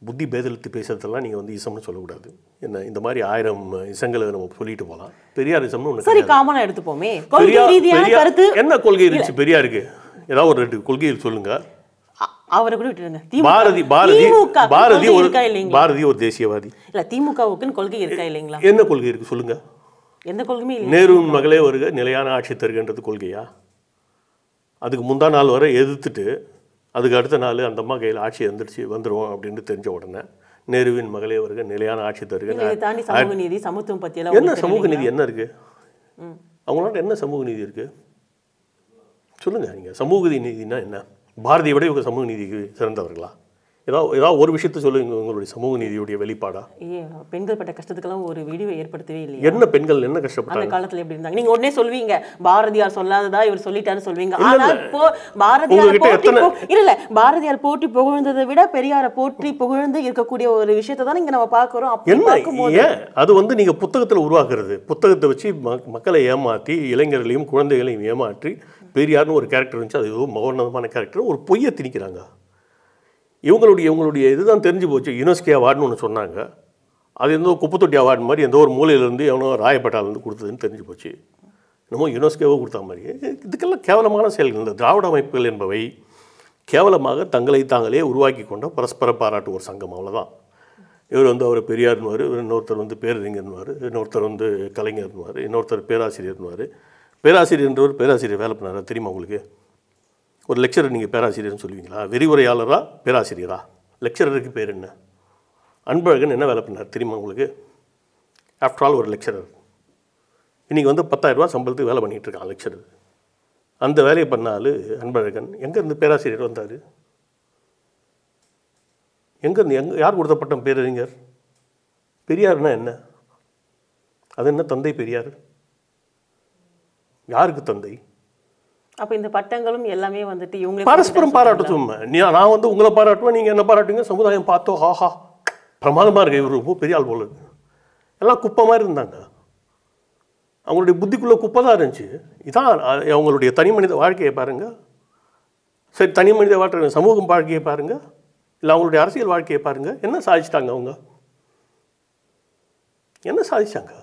புத்தி பேதலித்து பேசுறதெல்லாம் நீங்கள் வந்து இசம்னு சொல்லக்கூடாது என்ன இந்த மாதிரி ஆயிரம் இசங்களை நம்ம சொல்லிட்டு போகலாம் பெரியார் இசம்னு ஒன்று சரி காமனா எடுத்துப்போமே கொள்கை பெரியார் ரீதியான பெரியார் கருத்து என்ன கொள்கை இருந்துச்சு பெரியாருக்கு ஏதாவது ஒரு ரெண்டு கொள்கைகள் சொல்லுங்க அ- அவரை கூட விட்டுருங்க திமுக பாரதி பாரதி திமுக க்கு பாரதி கொள்கை ஒரு இருக்கா இல்லைங்களா பாரதி ஒரு தேசியவாதி இல்ல திமுகவுக்குன்னு கொள்கை இருக்கா இல்லைங்களா என்ன கொள்கை இருக்கு சொல்லுங்க எந்த கொள்கையுமே இல்லை நேருவின் மகளே வருக நிலையான ஆட்சி தருகின்றது கொள்கையா அதுக்கு முந்தா நாள் வரை எதிர்த்துட்டு அதுக்கு அடுத்த நாள் அந்த அம்மா கையில் ஆட்சி வந்துடுச்சு வந்துருவோம் அப்படின்னு தெரிஞ்ச உடனே நேருவின் மகளே வருக நிலையான ஆட்சி தருக இதை தாண்டி சமூக நீதி சமத்துவம் பத்தி எல்லாம் என்ன உங்களுக்கு சமூக தெரியலைங்களா? நீதி என்ன இருக்கு அவங்களாட்ட என்ன சமூக நீதி இருக்கு சொல்லுங்க நீங்க சமூக நீதினா என்ன பாரதியை விட இவங்க சமூக நீதிக்கு சிறந்தவர்களா ஏதாவது ஏதாவது ஒரு விஷயத்த சொல்லுங்க உங்களுடைய சமூக நீதியுடைய வெளிப்பாடா ஐயே, பெண்கள் பட்ட கஷ்டத்துக்கெல்லாம் ஒரு விடிவை ஏற்படுத்தவே இல்லையா என்ன பெண்கள் என்ன கஷ்டப்பட்டாங்க அந்த காலத்துல எப்படி இருந்தாங்க நீங்க உடனே சொல்வீங்க பாரதியார் சொல்லாததா இவர் சொல்லிட்டாரு சொல்வீங்க ஆனால் இப்போ பாரதியார் உங்ககிட்ட போற்றி எத்தனை- பு- இல்ல இல்ல பாரதியார் போற்றி புகழ்ந்ததை விட பெரியாரை போற்றி புகழ்ந்து இருக்கக்கூடிய ஒரு விஷயத்தை தான் இங்க நம்ம பாக்குறோம் அப்படி என்ன பார்க்கும்போது ஏன் அது வந்து நீங்க புத்தகத்துல உருவாக்குறது புத்தகத்தை வச்சு ம- மக்களை ஏமாத்தி இளைஞர்களையும் குழந்தைகளையும் ஏமாற்றி பெரியார்னு ஒரு கேரக்டர் இருந்துச்சு அது ஏதோ மகோன்னதமான கேரக்டர் ஒரு பொய்யை திணிக்கிறாங்க இவங்களுடைய இவங்களுடைய இதுதான் தெரிஞ்சு போச்சு யுனெஸ்கோ அவார்டுன்னு ஒன்று சொன்னாங்க அது எந்தோ குப்பத்தொட்டி அவார்டு மாதிரி எந்த ஒரு மூலையிலேருந்து எவனோ ராயப்பேட்டாலேருந்து கொடுத்ததுன்னு தெரிஞ்சு போச்சு என்னமோ யுனெஸ்கோவோ கொடுத்த மாதிரி இதுக்கெல்லாம் கேவலமான செயல்கள் இந்த திராவிட அமைப்புகள் என்பவை கேவலமாக தங்களை தாங்களே உருவாக்கி கொண்ட பரஸ்பர பாராட்டு ஒரு சங்கம் அவ்வளவுதான் இவர் வந்து அவர் பெரியார்னுவார் இன்னொருத்தர் வந்து பேரறிஞர்னுவார் இன்னொருத்தர் வந்து கலைஞர்னுவார் இன்னொருத்தர் பேராசிரியர்னுவார் பேராசிரியர்ன்றவர் பேராசிரியர் வேலை பண்ணாரா தெரியுமா உங்களுக்கு ஒரு லெக்சரர் நீங்கள் பேராசிரியர்னு சொல்லுவீங்களா விரிவுரையாளரா பேராசிரியரா லெக்சரருக்கு பேர் என்ன அன்பழகன் என்ன வேலை பண்ணார் தெரியுமா உங்களுக்கு ஆஃப்டர் ஆல் ஒரு லெக்சரர் இன்றைக்கி வந்து 10000 ரூபாய் சம்பளத்துக்கு வேலை பண்ணிகிட்டு இருக்கான் லெக்சரர் அந்த வேலையை பண்ணாலும் அன்பழகன் எங்கேருந்து பேராசிரியர் வந்தார் எங்கேருந்து எங்க யார் கொடுத்த பட்டம் பேரறிஞர் பெரியார்னா என்ன அது என்ன தந்தை பெரியார் யாருக்கு தந்தை அப்ப இந்த பட்டங்களும் எல்லாமே வந்துட்டு இவங்களே பரஸ்பரம் பாராட்டுவோம் நீ நான் வந்து உங்களை பாராட்டுவேன் நீங்கள் என்ன பாராட்டுங்க சமுதாயம் பார்த்தோ ஆஹா பிரமாதமாக இருக்கு இவர் ரொம்ப பெரிய ஆள் போல இருக்கு எல்லாம் குப்பை மாதிரி இருந்தாங்க அவங்களுடைய புத்திக்குள்ளே குப்பை தான் இருந்துச்சு இதான் அ- அவங்களுடைய தனி மனித வாழ்க்கையை பாருங்க சரி தனி மனித வாழ்க்கை சமூகம் வாழ்க்கையை பாருங்க இல்லை அவங்களுடைய அரசியல் வாழ்க்கையை பாருங்க என்ன சாதிச்சிட்டாங்க அவங்க என்ன சாதிச்சாங்க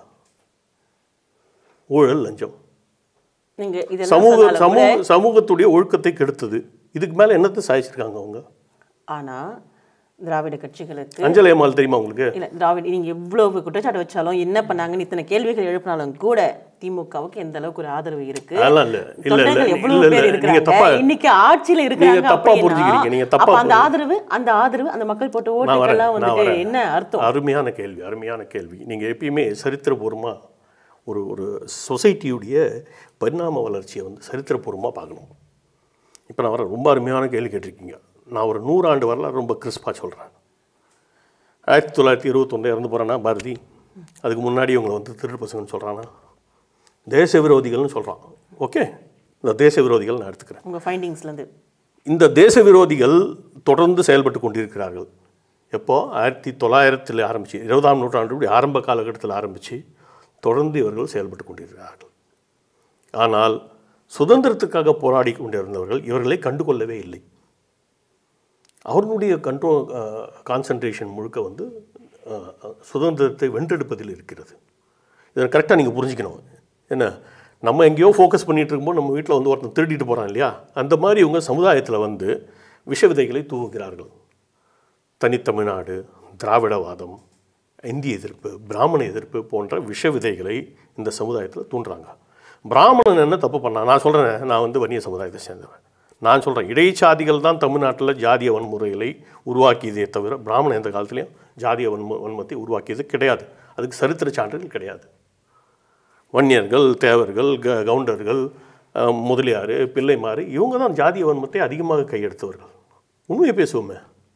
ஊழல் லஞ்சம் நீங்க இதெல்லாம் சமூக சொன்னாலும் கூட- சமூக சமூகத்துடைய ஒழுக்கத்தை கெடுத்தது இதுக்கு மேலே என்னத்தை சாதிச்சிருக்காங்க அவங்க ஆனா திராவிட கட்சிகளுக்கு அஞ்சல் ஏமால் தெரியுமா உங்களுக்கு இல்ல திராவிட நீங்க எவ்வளவு குற்றச்சாட்டு வச்சாலும் என்ன பண்ணாங்கன்னு இத்தனை கேள்விகள் எழுப்பினாலும் கூட திமுகவுக்கு எந்த அளவுக்கு ஒரு ஆதரவு இருக்கு அதெல்லாம் இல்லை இல்லை இல்லை தொண்டர்கள் இல்லை எவ்வளவு இல்லை பேர் நீங்கள் இருக்கிறாங்க தப்பா இன்னைக்கு ஆட்சியில நீங்க இருக்காங்க தப்பா அப்படின்னா, புரிஞ்சுக்கிறீங்க. நீங்க தப்பா அப்ப அந்த புரிஞ்சு- ஆதரவு அந்த ஆதரவு அந்த மக்கள் போட்ட நான் வரேன் ஓட்டுக்கெல்லாம் நான் வந்துட்டு வரேன் என்ன அர்த்தம் அருமையான கேள்வி அருமையான கேள்வி நீங்கள் எப்பயுமே சரித்திரபூர்வமாக ஒரு ஒரு சொசைட்டியுடைய பரிணாம வளர்ச்சியை வந்து சரித்திரபூர்வமாக பார்க்கணும் இப்போ நான் வரேன் ரொம்ப அருமையான கேள்வி கேட்டிருக்கீங்க நான் ஒரு நூறாண்டு வரலாறு ரொம்ப கிறிஸ்பாக சொல்கிறேன் ஆயிரத்தி தொள்ளாயிரத்தி இருபத்தொன்று இறந்து போகிறானா பாரதி அதுக்கு முன்னாடி இவங்களை வந்து திருட்டு பசங்கன்னு சொல்கிறானா தேச விரோதிகள்னு சொல்கிறான் ஓகே இந்த தேச விரோதிகள் நான் எடுத்துக்கிறேன் உங்க ஃபைண்டிங்ஸ்ல இருந்து இந்த தேச விரோதிகள் தொடர்ந்து செயல்பட்டு கொண்டிருக்கிறார்கள் எப்போ ஆயிரத்தி தொள்ளாயிரத்தில் ஆரம்பிச்சு இருபதாம் நூற்றாண்டு ஆரம்ப காலகட்டத்தில் ஆரம்பித்து தொடர்ந்து இவர்கள் செயல்பட்டு கொண்டிருக்கிறார்கள் ஆனால் சுதந்திரத்துக்காக போராடி கொண்டிருந்தவர்கள் இவர்களை கண்டுகொள்ளவே இல்லை அவர்களுடைய கண்ட்ரோல் கான்சன்ட்ரேஷன் முழுக்க வந்து அஹ், அஹ், சுதந்திரத்தை வென்றெடுப்பதில் இருக்கிறது இதை கரெக்டாக நீங்கள் புரிஞ்சுக்கணும் என்ன நம்ம எங்கேயோ ஃபோக்கஸ் பண்ணிட்டு இருக்கும்போது நம்ம வீட்டில் வந்து ஒருத்தன் திருடிட்டு போகிறான் இல்லையா அந்த மாதிரி இவங்க சமுதாயத்தில் வந்து விஷ விதைகளை தூவுகிறார்கள் தனித்தமிழ்நாடு திராவிடவாதம் இந்திய எதிர்ப்பு பிராமண எதிர்ப்பு போன்ற விஷ விதைகளை இந்த சமுதாயத்தில் தூண்டுறாங்க பிராமணன் என்ன தப்பு பண்ணான் நான் சொல்கிறேன் நான் வந்து வன்னிய சமுதாயத்தை சேர்ந்தவன் நான் சொல்கிறேன் இடைச்சாதிகள் தான் தமிழ்நாட்டில் ஜாதிய வன்முறைகளை உருவாக்கியதே தவிர பிராமணன் எந்த காலத்துலேயும் ஜாதிய வன்ம வன்மத்தை உருவாக்கியது கிடையாது அதுக்கு சரித்திர சான்றுகள் கிடையாது வன்னியர்கள் தேவர்கள் க கவுண்டர்கள் அஹ், முதலியார் பிள்ளைமாறு இவங்க தான் ஜாதிய வன்மத்தை அதிகமாக கையெடுத்தவர்கள் உண்மையை பேசுவோமே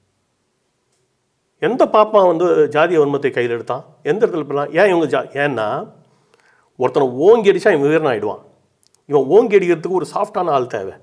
எந்த பாப்பா வந்து ஜாதிய வன்மத்தை கையில் எடுத்தான் எந்த இடத்துல பண்ணலாம் ஏன் இவங்க ஜா ஏன்னா ஒருத்தனை ஓங்கி அடிச்சா இவன் வீரன் ஆயிடுவான் இவன் ஓங்கி அடிக்கிறதுக்கு ஒரு சாஃப்டான ஆள் தேவை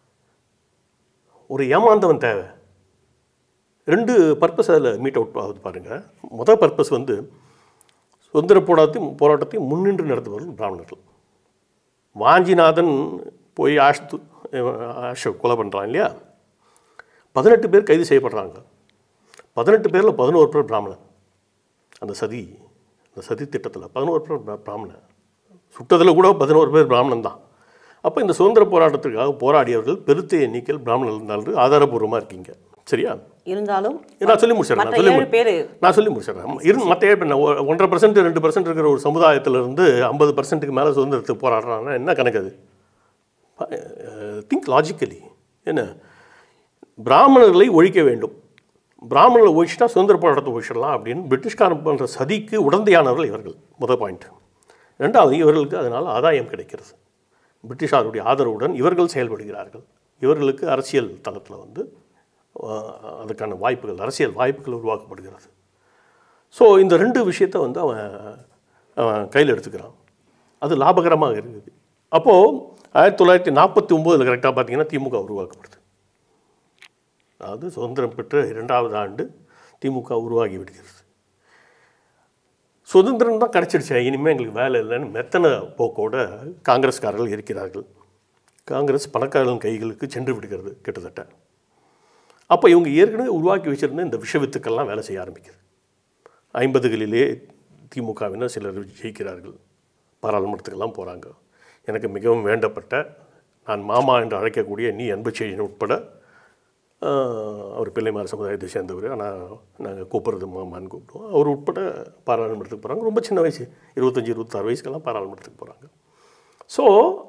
ஒரு ஏமாந்தவன் தேவை ரெண்டு பர்பஸ் அதில் மீட் அவுட் ஆகுது பாருங்கள் முதல் பர்பஸ் வந்து சுதந்திர போராட்டத்தையும் போராட்டத்தையும் முன்னின்று நடத்துபவர்கள் பிராமணர்கள் வாஞ்சிநாதன் போய் ஆஷ் ஆஷை கொலை பண்ணுறான் இல்லையா பதினெட்டு பேர் கைது செய்யப்படுறாங்க பதினெட்டு பேரில் பதினோரு பேர் பிராமணன் அந்த சதி அந்த சதி திட்டத்தில் பதினோரு பேர் பிரா- பிராமணன் சுட்டதில் கூட பதினோரு பேர் பிராமணன் தான் அப்போ இந்த சுதந்திர போராட்டத்திற்காக போராடியவர்கள் பெருத்த எண்ணிக்கையில் பிராமணர்கள் இருந்தாலும் ஆதாரபூர்வமாக இருக்கீங்க சரியா இருந்தாலும் நான் சொல்லி முடிச்சிடுறேன் நான் மற்ற சொல்லி ஏழு மு- பேர் நான் சொல்லி முடிச்சிடுறேன் இரு மற்ற ஏழு பேர் நான் ஒ- ஒன்றரை பர்சன்ட் ரெண்டு பர்சன்ட் இருக்கிற ஒரு சமுதாயத்துல இருந்து ஐம்பது பர்சன்ட்டுக்கு மேலே சுதந்திரத்துக்கு போராடுறாங்கன்னா என்ன கணக்கு அது திங்க் லாஜிக்கலி என்ன பிராமணர்களை ஒழிக்க வேண்டும் பிராமணர்களை ஒழிச்சிட்டா சுதந்திர போராட்டத்தை ஒழிச்சிடலாம் அப்படின்னு பிரிட்டிஷ்காரன் பண்ணுற சதிக்கு உடந்தையானவர்கள் இவர்கள் முதல் பாயிண்ட் ரெண்டாவது இவர்களுக்கு அதனால் ஆதாயம் கிடைக்கிறது பிரிட்டிஷாருடைய ஆதரவுடன் இவர்கள் செயல்படுகிறார்கள் இவர்களுக்கு அரசியல் தளத்தில் வந்து அஹ், அதுக்கான வாய்ப்புகள் அரசியல் வாய்ப்புகள் உருவாக்கப்படுகிறது ஸோ இந்த ரெண்டு விஷயத்தை வந்து அவன் அவன் கையில் எடுத்துக்கிறான் அது லாபகரமாக இருக்குது அப்போது ஆயிரத்தி தொள்ளாயிரத்தி நாற்பத்தி ஒம்போதில் கரெக்டாக பார்த்தீங்கன்னா திமுக உருவாக்கப்படுது அதாவது சுதந்திரம் பெற்ற இரண்டாவது ஆண்டு திமுக உருவாகி விடுகிறது சுதந்திரம் தான் கிடச்சிடுச்சு இனிமேல் எங்களுக்கு வேலை இல்லைன்னு மெத்தன போக்கோட காங்கிரஸ்காரர்கள் இருக்கிறார்கள் காங்கிரஸ் பணக்காரர்களின் கைகளுக்கு சென்று விடுகிறது கிட்டத்தட்ட அப்போ இவங்க ஏற்கனவே உருவாக்கி வச்சிருந்த இந்த விஷ வித்துக்கள்லாம் வேலை செய்ய ஆரம்பிக்குது ஐம்பதுகளிலே திமுகவினர் சிலர் ஜெயிக்கிறார்கள் பாராளுமன்றத்துக்கெல்லாம் போகிறாங்க எனக்கு மிகவும் வேண்டப்பட்ட நான் மாமா என்று அழைக்கக்கூடிய நீ அன்பு செய்தின் உட்பட ஆஹ், அவர் பிள்ளைமார் சமுதாயத்தை சேர்ந்தவர் ஆனால் நாங்கள் கூப்பிட்றது மாமான்னு கூப்பிடுவோம் அவர் உட்பட பாராளுமன்றத்துக்கு போகிறாங்க ரொம்ப சின்ன வயசு இருபத்தஞ்சி இருபத்தாறு வயசுக்கெல்லாம் பாராளுமன்றத்துக்கு போகிறாங்க ஸோ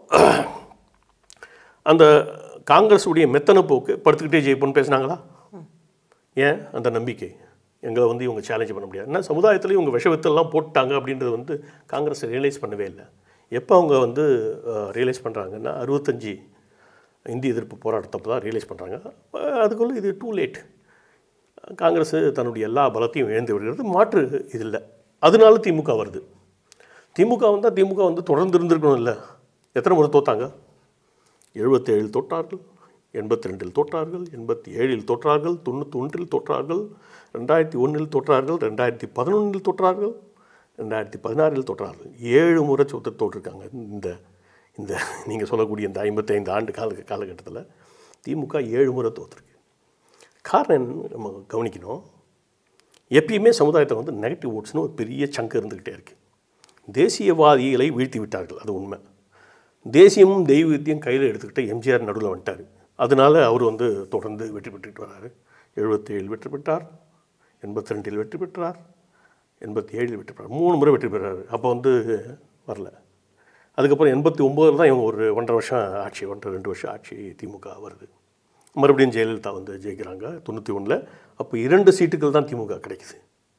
அந்த காங்கிரஸுடைய மெத்தன போக்கு படுத்துக்கிட்டே ஜெயிப்போன்னு பேசுனாங்களா ஏன் அந்த நம்பிக்கை எங்களை வந்து இவங்க சேலஞ்ச் பண்ண முடியாது ஏன்னா சமுதாயத்தில் இவங்க விஷவத்தெல்லாம் போட்டாங்க அப்படின்றது வந்து காங்கிரஸ் ரியலைஸ் பண்ணவே இல்லை எப்போ அவங்க வந்து ரியலைஸ் பண்ணுறாங்கன்னா அறுபத்தஞ்சி இந்திய எதிர்ப்பு போராட்டத்தப்போ தான் ரியலைஸ் பண்ணுறாங்க அதுக்குள்ளே இது டூ லேட் காங்கிரஸ் தன்னுடைய எல்லா பலத்தையும் இழந்து விடுகிறது மாற்று இது இல்லை அதனால திமுக வருது திமுக வந்தால் திமுக வந்து தொடர்ந்து இருந்திருக்கணும் இல்லை எத்தனை முறை தோத்தாங்க எழுபத்தேழில் தோற்றார்கள் எண்பத்தி ரெண்டில் தோற்றார்கள் எண்பத்தி ஏழில் தோற்றார்கள் தொண்ணூற்றி ஒன்றில் தோற்றார்கள் ரெண்டாயிரத்தி ஒன்றில் தோற்றார்கள் ரெண்டாயிரத்தி பதினொன்றில் தோற்றார்கள் ரெண்டாயிரத்தி பதினாறில் தோற்றார்கள் ஏழு முறை சொத்து தோற்றிருக்காங்க இந்த இந்த நீங்கள் சொல்லக்கூடிய இந்த ஐம்பத்தைந்து ஆண்டு கால காலகட்டத்தில் திமுக ஏழு முறை தோற்றுருக்கு காரணம் என்ன நம்ம கவனிக்கணும் எப்பயுமே சமுதாயத்தில் வந்து நெகட்டிவ் ஓட்ஸ்னு ஒரு பெரிய சங்கு இருந்துக்கிட்டே இருக்குது தேசியவாதிகளை வீழ்த்தி விட்டார்கள் அது உண்மை தேசியமும் தெய்வத்தையும் கையில் எடுத்துக்கிட்டு எம்ஜிஆர் நடுவில் வந்துட்டார் அதனால அவர் வந்து தொடர்ந்து வெற்றி பெற்றுட்டு வராரு எழுபத்தேழில் வெற்றி பெற்றார் எண்பத்தி ரெண்டில் வெற்றி பெற்றார் எண்பத்தி ஏழில் வெற்றி பெற்றார் மூணு முறை வெற்றி பெறாரு அப்போ வந்து வரல அதுக்கப்புறம் எண்பத்தி ஒம்போதில் தான் இவங்க ஒரு ஒன்றரை வருஷம் ஆட்சி ஒன்றரை ரெண்டு வருஷம் ஆட்சி திமுக வருது மறுபடியும் ஜெயலலிதா வந்து ஜெயிக்கிறாங்க தொண்ணூற்றி ஒன்றில் அப்போ இரண்டு சீட்டுகள் தான் திமுக கிடைக்குது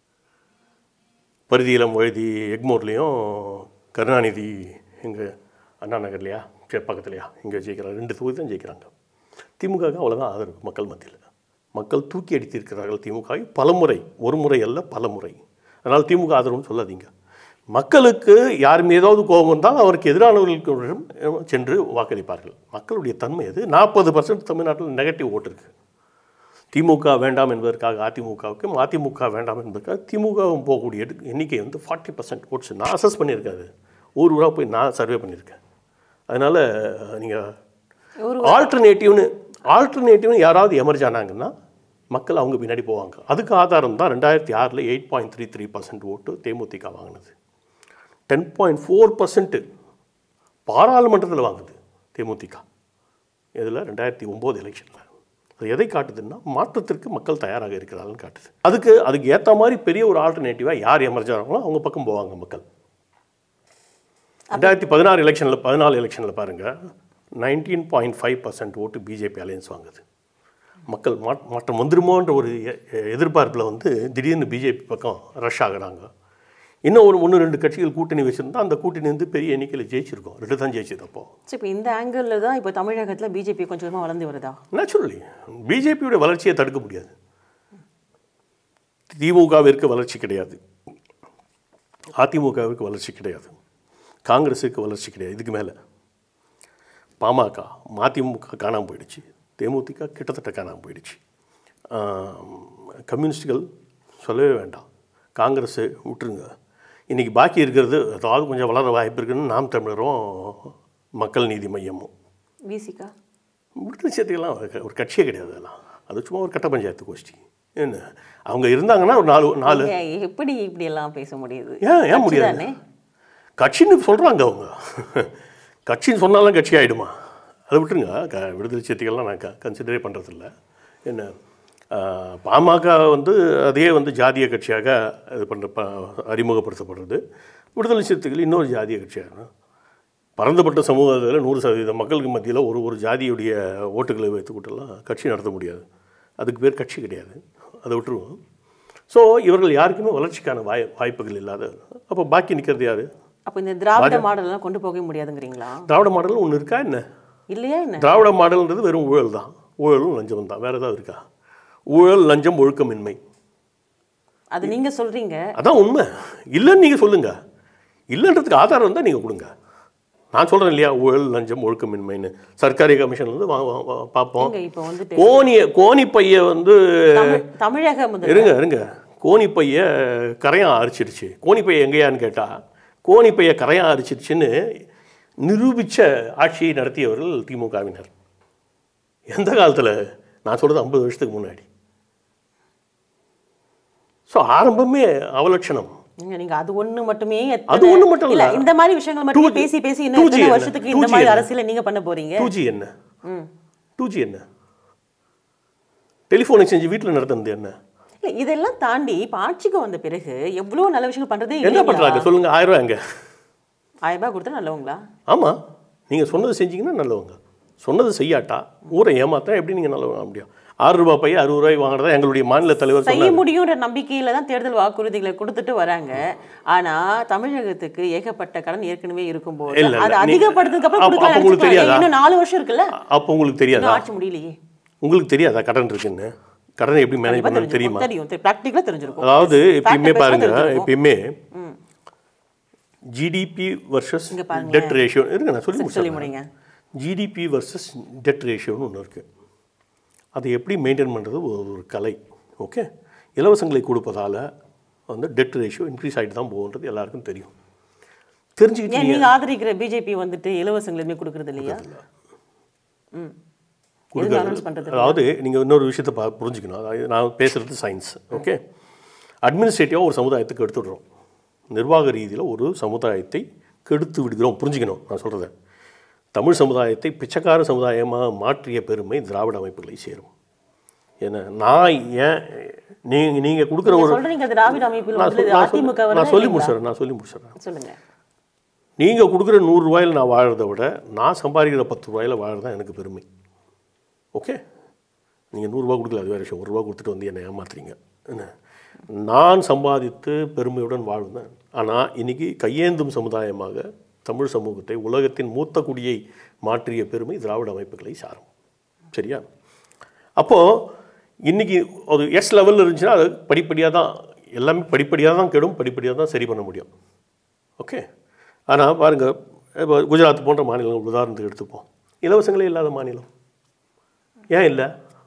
பரிதியிலம் எழுதி எக்மோர்லேயும் கருணாநிதி இங்கே அண்ணா நகர்லையா சரி பக்கத்துலையா இங்கே ஜெயிக்கிறாங்க ரெண்டு தொகுதி தான் ஜெயிக்கிறாங்க திமுகவுக்கு அவ்வளோதான் ஆதரவு மக்கள் மத்தியில் மக்கள் தூக்கி அடித்திருக்கிறார்கள் திமுக பல முறை ஒரு முறை அல்ல பல முறை அதனால் திமுக ஆதரவுன்னு சொல்லாதீங்க மக்களுக்கு யார் மீதாவது கோபம் வந்தால் அவருக்கு எதிரானவர்களுக்கு சென்று வாக்களிப்பார்கள் மக்களுடைய தன்மை அது நாற்பது பர்சன்ட் தமிழ்நாட்டில் நெகட்டிவ் ஓட்டு இருக்குது திமுக வேண்டாம் என்பதற்காக அதிமுகவுக்கும் அதிமுக வேண்டாம் என்பதற்காக திமுகவும் போகக்கூடிய எடு- எண்ணிக்கை வந்து ஃபார்ட்டி பர்சன்ட் ஓட்ஸ் நான் அசஸ் பண்ணியிருக்கேன் அது ஊர் ஊராக போய் நான் சர்வே பண்ணியிருக்கேன் அதனால் நீங்கள் ஒரு ஆல்டர்னேட்டிவ்னு ஆல்டர்னேட்டிவ்னு யாராவது எமர்ஜ் ஆனாங்கன்னா மக்கள் அவங்க பின்னாடி போவாங்க அதுக்கு ஆதாரம் தான் ரெண்டாயிரத்தி ஆறில் eight point three three percent vote தேமுதிக வாங்கினது டென் பாயிண்ட் ஃபோர் பர்சன்ட்டு பாராளுமன்றத்தில் வாங்குது தேமுதிக இதில் ரெண்டாயிரத்தி ஒம்பது எலெக்ஷனில் அது எதை காட்டுதுன்னா மாற்றத்திற்கு மக்கள் தயாராக இருக்கிறார்கள்னு காட்டுது அதுக்கு அதுக்கு ஏற்ற மாதிரி பெரிய ஒரு ஆல்டர்னேட்டிவாக யார் எமர்ஜ் ஆகிறாங்களோ அவங்க பக்கம் போவாங்க மக்கள் ரெண்டாயிரத்தி பதினாறு எலெக்ஷனில் பதினாலு எலெக்ஷனில் பாருங்கள் nineteen point five percent vote BJP alliance வாங்குது மக்கள் மா- மாற்றம் வந்துருமோன்ற ஒரு எ- எ- எதிர்பார்ப்பில் வந்து திடீர்னு பிஜேபி பக்கம் ரஷ் ஆகுறாங்க இன்னும் ஒரு ஒன்று ரெண்டு கட்சிகள் கூட்டணி வச்சுருந்தா அந்த கூட்டணி வந்து பெரிய எண்ணிக்கையில் ஜெயிச்சிருக்கோம் ரெண்டு தான் ஜெயிச்சது அப்போ சரி இப்போ இந்த ஆங்கிளில் தான் இப்போ தமிழகத்தில் பிஜேபி கொஞ்சம் கொஞ்சமாக வளர்ந்து வருதா நேச்சுரலி பிஜேபியோட வளர்ச்சியை தடுக்க முடியாது திமுகவிற்கு வளர்ச்சி கிடையாது அதிமுகவிற்கு வளர்ச்சி கிடையாது காங்கிரஸுக்கு வளர்ச்சி கிடையாது இதுக்கு மேலே பாமக மதிமுக காணாமல் போயிடுச்சு தேமுதிக கிட்டத்தட்ட காணாமல் போயிடுச்சு ஆம், கம்யூனிஸ்டுகள் சொல்லவே வேண்டாம் காங்கிரஸை விட்டுருங்க இன்றைக்கி பாக்கி இருக்கிறது அதாவது கொஞ்சம் வளர வாய்ப்பு இருக்குன்னு நாம் தமிழரும் மக்கள் நீதி மையமும் விசிகா விடுதலை சேர்த்துக்கெல்லாம் ஒரு க- ஒரு கட்சியே கிடையாது அதெல்லாம் அது சும்மா ஒரு கட்ட பஞ்சாயத்து கோஷ்டி என்ன அவங்க இருந்தாங்கன்னா ஒரு நாலு நாலு நீங்க எப்படி இப்படி எல்லாம் பேச முடியுது ஏன் ஏன் முடியாது தானே கட்சின்னு சொல்கிறாங்க அவங்க கட்சின்னு சொன்னாலும் கட்சி ஆகிடுமா அதை விட்டுருங்க க விடுதலை சிறுத்தைகள்லாம் நான் க கன்சிடரே பண்ணுறதில்ல என்ன ஆஹ், பாமக வந்து அதே வந்து ஜாதிய கட்சியாக இது பண்ணுற ப அறிமுகப்படுத்தப்படுறது விடுதலை சிறுத்தைகள் இன்னொரு ஜாதிய கட்சியாக பரந்துபட்ட சமூகத்தில் நூறு சதவீத மக்களுக்கு மத்தியில் ஒரு ஒரு ஜாதியுடைய ஓட்டுகளை வைத்துக்கிட்டெல்லாம் கட்சி நடத்த முடியாது அதுக்கு பேர் கட்சி கிடையாது அதை விட்டுருவோம் ஸோ இவர்கள் யாருக்குமே வளர்ச்சிக்கான வாய் வாய்ப்புகள் இல்லாத அப்போ பாக்கி நிற்கிறது யார் அப்ப இந்த திராவிட மாடல் எல்லாம் கொண்டு போக முடியாதுங்கிறீங்களா திராவிட மாடல் ஒன்று இருக்கா என்ன இல்லையா என்ன திராவிட மாடல்ன்றது வெறும் ஊழல் தான் ஊழலும் லஞ்சம் தான் வேறு ஏதாவது இருக்கா ஊழல் லஞ்சம் ஒழுக்கமின்மை அது நீங்க சொல்றீங்க அதான் உண்மை இல்லைன்னு நீங்கள் சொல்லுங்கள் இல்லைன்றதுக்கு ஆதாரம் இருந்தால் நீங்கள் கொடுங்க நான் சொல்கிறேன் இல்லையா ஊழல் லஞ்சம் ஒழுக்கமின்மைன்னு சர்க்காரி கமிஷன்லேருந்து வா வா- வா- பார்ப்போம் நீங்க இப்போ வந்துட்டு கோணிய கோணி பைய வந்து தமிழ் தமிழக முதல் இருங்க இருங்க கோணி பைய கரையான் அரிச்சிடுச்சு கோணி பைய எங்கேயான்னு கேட்டால் கோணி பைய கரையான் அரிச்சிடுச்சுன்னு நிரூபித்த ஆட்சியை நடத்தியவர்கள் திமுகவினர் எந்த காலத்தில் நான் சொல்கிறது ஐம்பது வருஷத்துக்கு முன்னாடி ஸோ ஆரம்பமே அவலட்சணம் நீங்க நீங்க அது ஒண்ணு மட்டுமே எத்தனை- அது ஒண்ணு மட்டும் இல்ல இல்ல. இந்த மாதிரி விஷயங்கள் மட்டுமே 2G பேசி பேசி இன்னும் 2G எத்தனை என்ன? வருஷத்துக்கு இந்த 2G மாதிரி என்ன? அரசியலை நீங்க பண்ண போறீங்க டூ ஜி என்ன ம். டூ ஜி என்ன டெலிஃபோன் எக்ஸ்சேஞ்ச் வீட்டில் நடத்துனது என்ன இல்ல இதெல்லாம் தாண்டி இப்ப ஆட்சிக்கு வந்த பிறகு எவ்வளவு நல்ல விஷயங்கள் பண்றதே என்ன இல்லைங்களா? பண்ணுறாங்க சொல்லுங்கள் ஆயிரம் ரூபாய் எங்க ஆயிரம் ரூபாய் கொடுத்தா நல்லவங்களா ஆமாம் நீங்கள் சொன்னது செஞ்சீங்கன்னா நல்லவங்க சொன்னது செய்யாட்டா ஊரை ஏமாத்தா எப்படி நீங்கள் நல்லவங்க ஆக முடியும் ஆறு ரூபாய் பைய அறுபது ரூபாய் வாங்குறதா எங்களுடைய மாநில தலைவர் செய்ய சொன்னார் முடியும்ன்ற நம்பிக்கையில தான் தேர்தல் வாக்குறுதிகளை கொடுத்துட்டு வராங்க ஆனா தமிழகத்துக்கு ஏகப்பட்ட கடன் ஏற்கனவே இருக்கும்போது இல்ல, இல்ல. அது நீ- அதிகப்படுத்ததுக்கு அப்புறம் அப்ப- அப்ப கொடுக்கலாம் உங்களுக்கு நினைச்சுக்கலாம். தெரியாதா? இன்னும் நாலு வருஷம் இருக்குல்ல அப்போ உங்களுக்கு தெரியாதா இன்னும் ஆட்சி முடியலையே உங்களுக்கு தெரியாதா கடன் இருக்குன்னு கடனை எப்படி மேனேஜ் பண்ணணும் தெரியுமா தெரியும் ப்ராக்டிக்கலா தெரிஞ்சிருக்கும் அதாவது எப்பயுமே Fact பாருங்க தெரிஞ்சிருக்கும். எப்பயுமே ஜிடிபி வர்சஸ் இங்க பாருங்க. டெட் ரேஷியோ இருங்க நான் சொல்லி சொல்லி முடிச்சேன் முடிங்க ஜிடிபி வர்சஸ் டெட் ரேஷியோன்னு ஒன்று இருக்குது அதை எப்படி மெயின்டைன் பண்ணுறது ஒரு ஒரு கலை ஓகே இலவசங்களை கொடுப்பதால் வந்து டெட் ரேஷியோ இன்க்ரீஸ் ஆகிட்டு தான் போகுன்றது எல்லாருக்கும் தெரியும் தெரிஞ்சுக்கிட்டு ஏன் நீங்க ஆதரிக்கிற பிஜேபி வந்துட்டு இலவசங்கள் எதுவுமே கொடுக்கறது இல்லையா ம் எதுவும் அனௌன்ஸ் பண்றது இல்ல. அதாவது நீங்கள் இன்னொரு விஷயத்தை பா புரிஞ்சுக்கணும் அதாவது நான் பேசுகிறது சயின்ஸ் ஓகே அட்மினிஸ்ட்ரேட்டிவாக ஒரு சமுதாயத்தை கெடுத்துடுறோம் நிர்வாக ரீதியில் ஒரு சமுதாயத்தை கெடுத்து விடுகிறோம் புரிஞ்சுக்கணும் நான் சொல்கிறத தமிழ் சமுதாயத்தை பிச்சைக்கார சமுதாயமாக மாற்றிய பெருமை திராவிட அமைப்புகளை சேரும் ஏன்னா நான் ஏன் நீங்கள் நீங்கள் கொடுக்குற நீங்க ஒரு சொல்றீங்க திராவிட அமைப்பில் நான் வந்து சொல்- நான் அதிமுக சொல்லி- வருதா நான் சொல்லி இல்லைங்களா? முடிச்சிடுறேன் நான் சொல்லி முடிச்சிடுறேன் சொல்லுங்க நீங்கள் கொடுக்குற நூறுரூவாயில் நான் வாழறதை விட நான் சம்பாதிக்கிற பத்து ரூபாயில் வாழறது தான் எனக்கு பெருமை ஓகே நீங்கள் நூறுரூவா கொடுக்கல அது வேறு விஷயம் ஒரு ரூபா கொடுத்துட்டு வந்து என்னை ஏமாத்துறீங்க என்ன நான் சம்பாதித்து பெருமையுடன் வாழ்ந்தேன் ஆனால் இன்னைக்கு கையேந்தும் சமுதாயமாக தமிழ் சமூகத்தை உலகத்தின் மூத்த குடியை மாற்றிய பெருமை திராவிட அமைப்புகளை சாரும் சரியா அப்போது இன்றைக்கி ஒரு எஸ் லெவலில் இருந்துச்சுன்னா அது படிப்படியாக தான் எல்லாமே படிப்படியாக தான் கெடும் படிப்படியாக தான் சரி பண்ண முடியும் ஓகே ஆனால் பாருங்கள் இப்போ குஜராத் போன்ற மாநிலங்கள் உதாரணத்துக்கு எடுத்துப்போம் இலவசங்களே இல்லாத மாநிலம் ஏன் இல்லை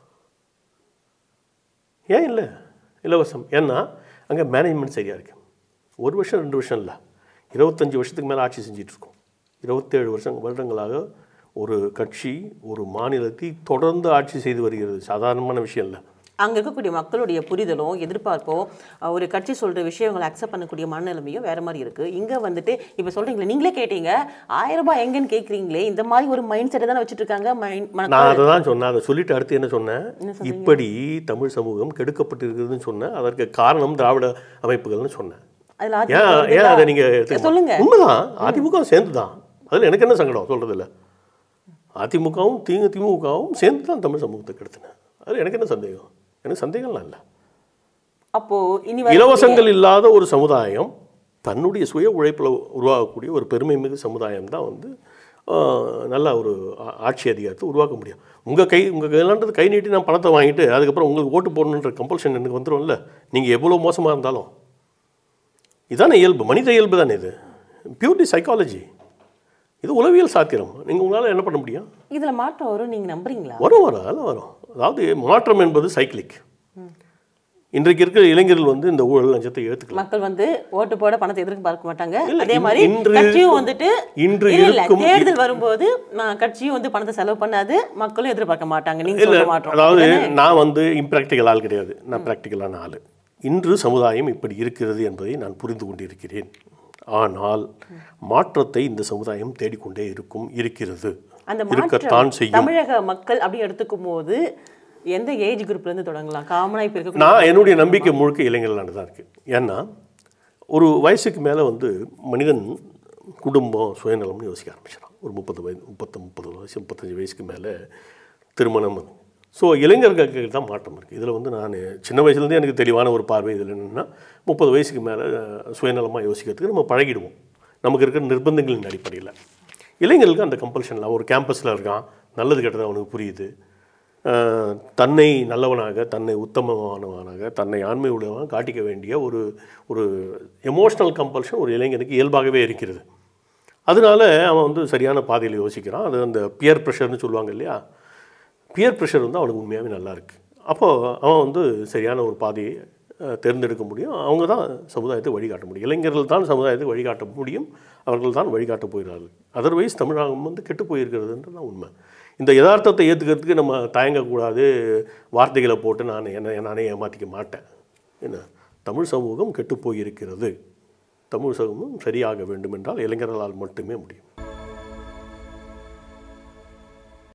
ஏன் இல்லை இலவசம் ஏன்னா அங்கே மேனேஜ்மெண்ட் சரியாக இருக்கு ஒரு வருஷம் ரெண்டு வருஷம் இல்லை இருபத்தஞ்சி வருஷத்துக்கு மேலே ஆட்சி செஞ்சுட்டு இருக்கோம் இருபத்தேழு வருஷம் வருடங்களாக ஒரு கட்சி ஒரு மாநிலத்தை தொடர்ந்து ஆட்சி செய்து வருகிறது சாதாரணமான விஷயம் இல்லை அங்க இருக்கக்கூடிய மக்களுடைய புரிதலும் எதிர்பார்ப்பும் அஹ், ஒரு கட்சி சொல்ற விஷயங்களை அக்செப்ட் பண்ணக்கூடிய மனநிலைமையும் வேற மாதிரி இருக்கு இங்க வந்துட்டு இப்ப சொல்றீங்களே நீங்களே கேட்டீங்க ஆயிரம் ரூபாய் எங்கன்னு கேக்குறீங்களே இந்த மாதிரி ஒரு மைண்ட் செட்டை தானே வச்சுட்டு இருக்காங்க mind- மன- நான் அதை தான் சொன்னேன் அதை சொல்லிட்டு அடுத்து என்ன சொன்னேன் இப்படி தமிழ் சமூகம் கெடுக்கப்பட்டிருக்குதுன்னு சொன்னேன் அதற்கு காரணம் திராவிட அமைப்புகள்னு சொன்னேன் அதுல ஏன் அதிமுக ஏன் அதை வந்துட்டா- நீங்கள் சொல்லுங்க உண்மைதான் அதிமுக சேர்ந்து தான் அதில் எனக்கு என்ன சங்கடம் சொல்கிறதில்ல அதிமுகவும் திமுக திமுகவும் சேர்ந்து தான் தமிழ் சமூகத்தை கெடுத்தினேன் அது எனக்கு என்ன சந்தேகம் எனக்கு சந்தேகம்லாம் இல்லை அப்போ இனி வர இலவசங்கள் இல்லாத ஒரு சமுதாயம் தன்னுடைய சுய உழைப்பில் உருவாகக்கூடிய ஒரு பெருமை மிகு சமுதாயம் தான் வந்து ஆஹ், நல்ல ஒரு ஆ- ஆட்சி அதிகாரத்தை உருவாக்க முடியும் உங்கள் கை உங்கள் கையிலான்றது கை நீட்டி நான் பணத்தை வாங்கிட்டு அதுக்கப்புறம் உங்களுக்கு ஓட்டு போடணுன்ற கம்பல்ஷன் எனக்கு வந்துடும்ல நீங்கள் எவ்வளோ மோசமாக இருந்தாலும் இதானே இயல்பு மனித இயல்பு தானே இது பியூர்லி சைக்காலஜி இது உளவியல் சாத்திரம் நீங்கள் உங்களால் என்ன பண்ண முடியும் இதுல மாற்றம் வரும் நீங்க நம்புறீங்களா வரும் வரும் அதெல்லாம் வரும் அதாவது மாற்றம் என்பது சைக்கிளிக் இன்றைக்கு இருக்கிற இளைஞர்கள் வந்து இந்த ஊழல் லஞ்சத்தை ஏற்றுக்கலாம் மக்கள் வந்து ஓட்டு போட பணத்தை எதிர்க்கு பார்க்க மாட்டாங்க இல்ல, அதே இன்- மாதிரி இன்று கட்சியும் வந்துட்டு இன்று இல்ல, இல்ல, இருக்கும் தேர்தல் வரும்போது நான் கட்சியும் வந்து பணத்தை செலவு பண்ணாது மக்களும் எதிர்பார்க்க மாட்டாங்க நீங்க இல்ல சொல்ல மாட்டோம் அதாவது நான் வந்து இம்ப்ராக்டிக்கல் ஆள் கிடையாது நான் ப்ராக்டிக்கலான ஆள் இன்று சமுதாயம் இப்படி இருக்கிறது என்பதை நான் புரிந்து கொண்டிருக்கிறேன் ஆனால் மாற்றத்தை இந்த சமுதாயம் தேடிக்கொண்டே இருக்கும் இருக்கிறது அந்த இருக்கத்தான் மாற்றம் செய்யும் தமிழக மக்கள் அப்படி எடுத்துக்கும் போது எந்த ஏஜ் குரூப்ல இருந்து தொடங்கலாம் காமனா இப்ப இருக்க நான் என்னுடைய நம்பிக்கை முழுக்க இளைஞர்களான தான் இருக்குது ஏன்னா ஒரு வயசுக்கு மேலே வந்து மனிதன் குடும்பம் சுயநலம்னு யோசிக்க ஆரம்பிச்சிடான் ஒரு முப்பது வயது முப்பத்து முப்பது வயசு முப்பத்தஞ்சு வயசுக்கு மேலே திருமணம் ஸோ இளைஞர்களுக்கு தான் மாற்றம் இருக்குது இதில் வந்து நான் சின்ன வயசுலேருந்தே எனக்கு தெளிவான ஒரு பார்வை இதில் என்னென்னா முப்பது வயசுக்கு மேலே சுயநலமாக யோசிக்கிறதுக்கு நம்ம பழகிடுவோம் நமக்கு இருக்கிற நிர்பந்தங்களின் அடிப்படையில் இளைஞர்களுக்கு அந்த கம்பல்ஷனில் ஒரு கேம்பஸில் இருக்கான் நல்லது கெட்டது அவனுக்கு புரியுது அஹ், தன்னை நல்லவனாக தன்னை உத்தமமானவனாக தன்னை ஆண்மை உள்ளவனாக காட்டிக்க வேண்டிய ஒரு ஒரு எமோஷ்னல் கம்பல்ஷன் ஒரு இளைஞனுக்கு இயல்பாகவே இருக்கிறது அதனால அவன் வந்து சரியான பாதையில் யோசிக்கிறான் அது அந்த பியர் ப்ரெஷர்னு சொல்லுவாங்க இல்லையா பியர் ப்ரெஷர் வந்து அவனுக்கு உண்மையாகவே நல்லா இருக்கு அப்போது அவன் வந்து சரியான ஒரு பாதையை அஹ், தேர்ந்தெடுக்க முடியும் அவங்க தான் சமுதாயத்தை வழிகாட்ட முடியும் இளைஞர்கள் தான் சமுதாயத்தை வழிகாட்ட முடியும் அவர்கள் தான் வழிகாட்ட போகிறார்கள் அதர்வைஸ் தமிழகம் வந்து கெட்டு போயிருக்கிறதுன்றது தான் உண்மை இந்த யதார்த்தத்தை ஏற்றுக்கிறதுக்கு நம்ம தயங்கக்கூடாது வார்த்தைகளை போட்டு நான் என்ன நானே ஏமாற்றிக்க மாட்டேன் என்ன தமிழ் சமூகம் கெட்டு போயிருக்கிறது தமிழ் சமூகம் சரியாக வேண்டும் என்றால் இளைஞர்களால் மட்டுமே முடியும்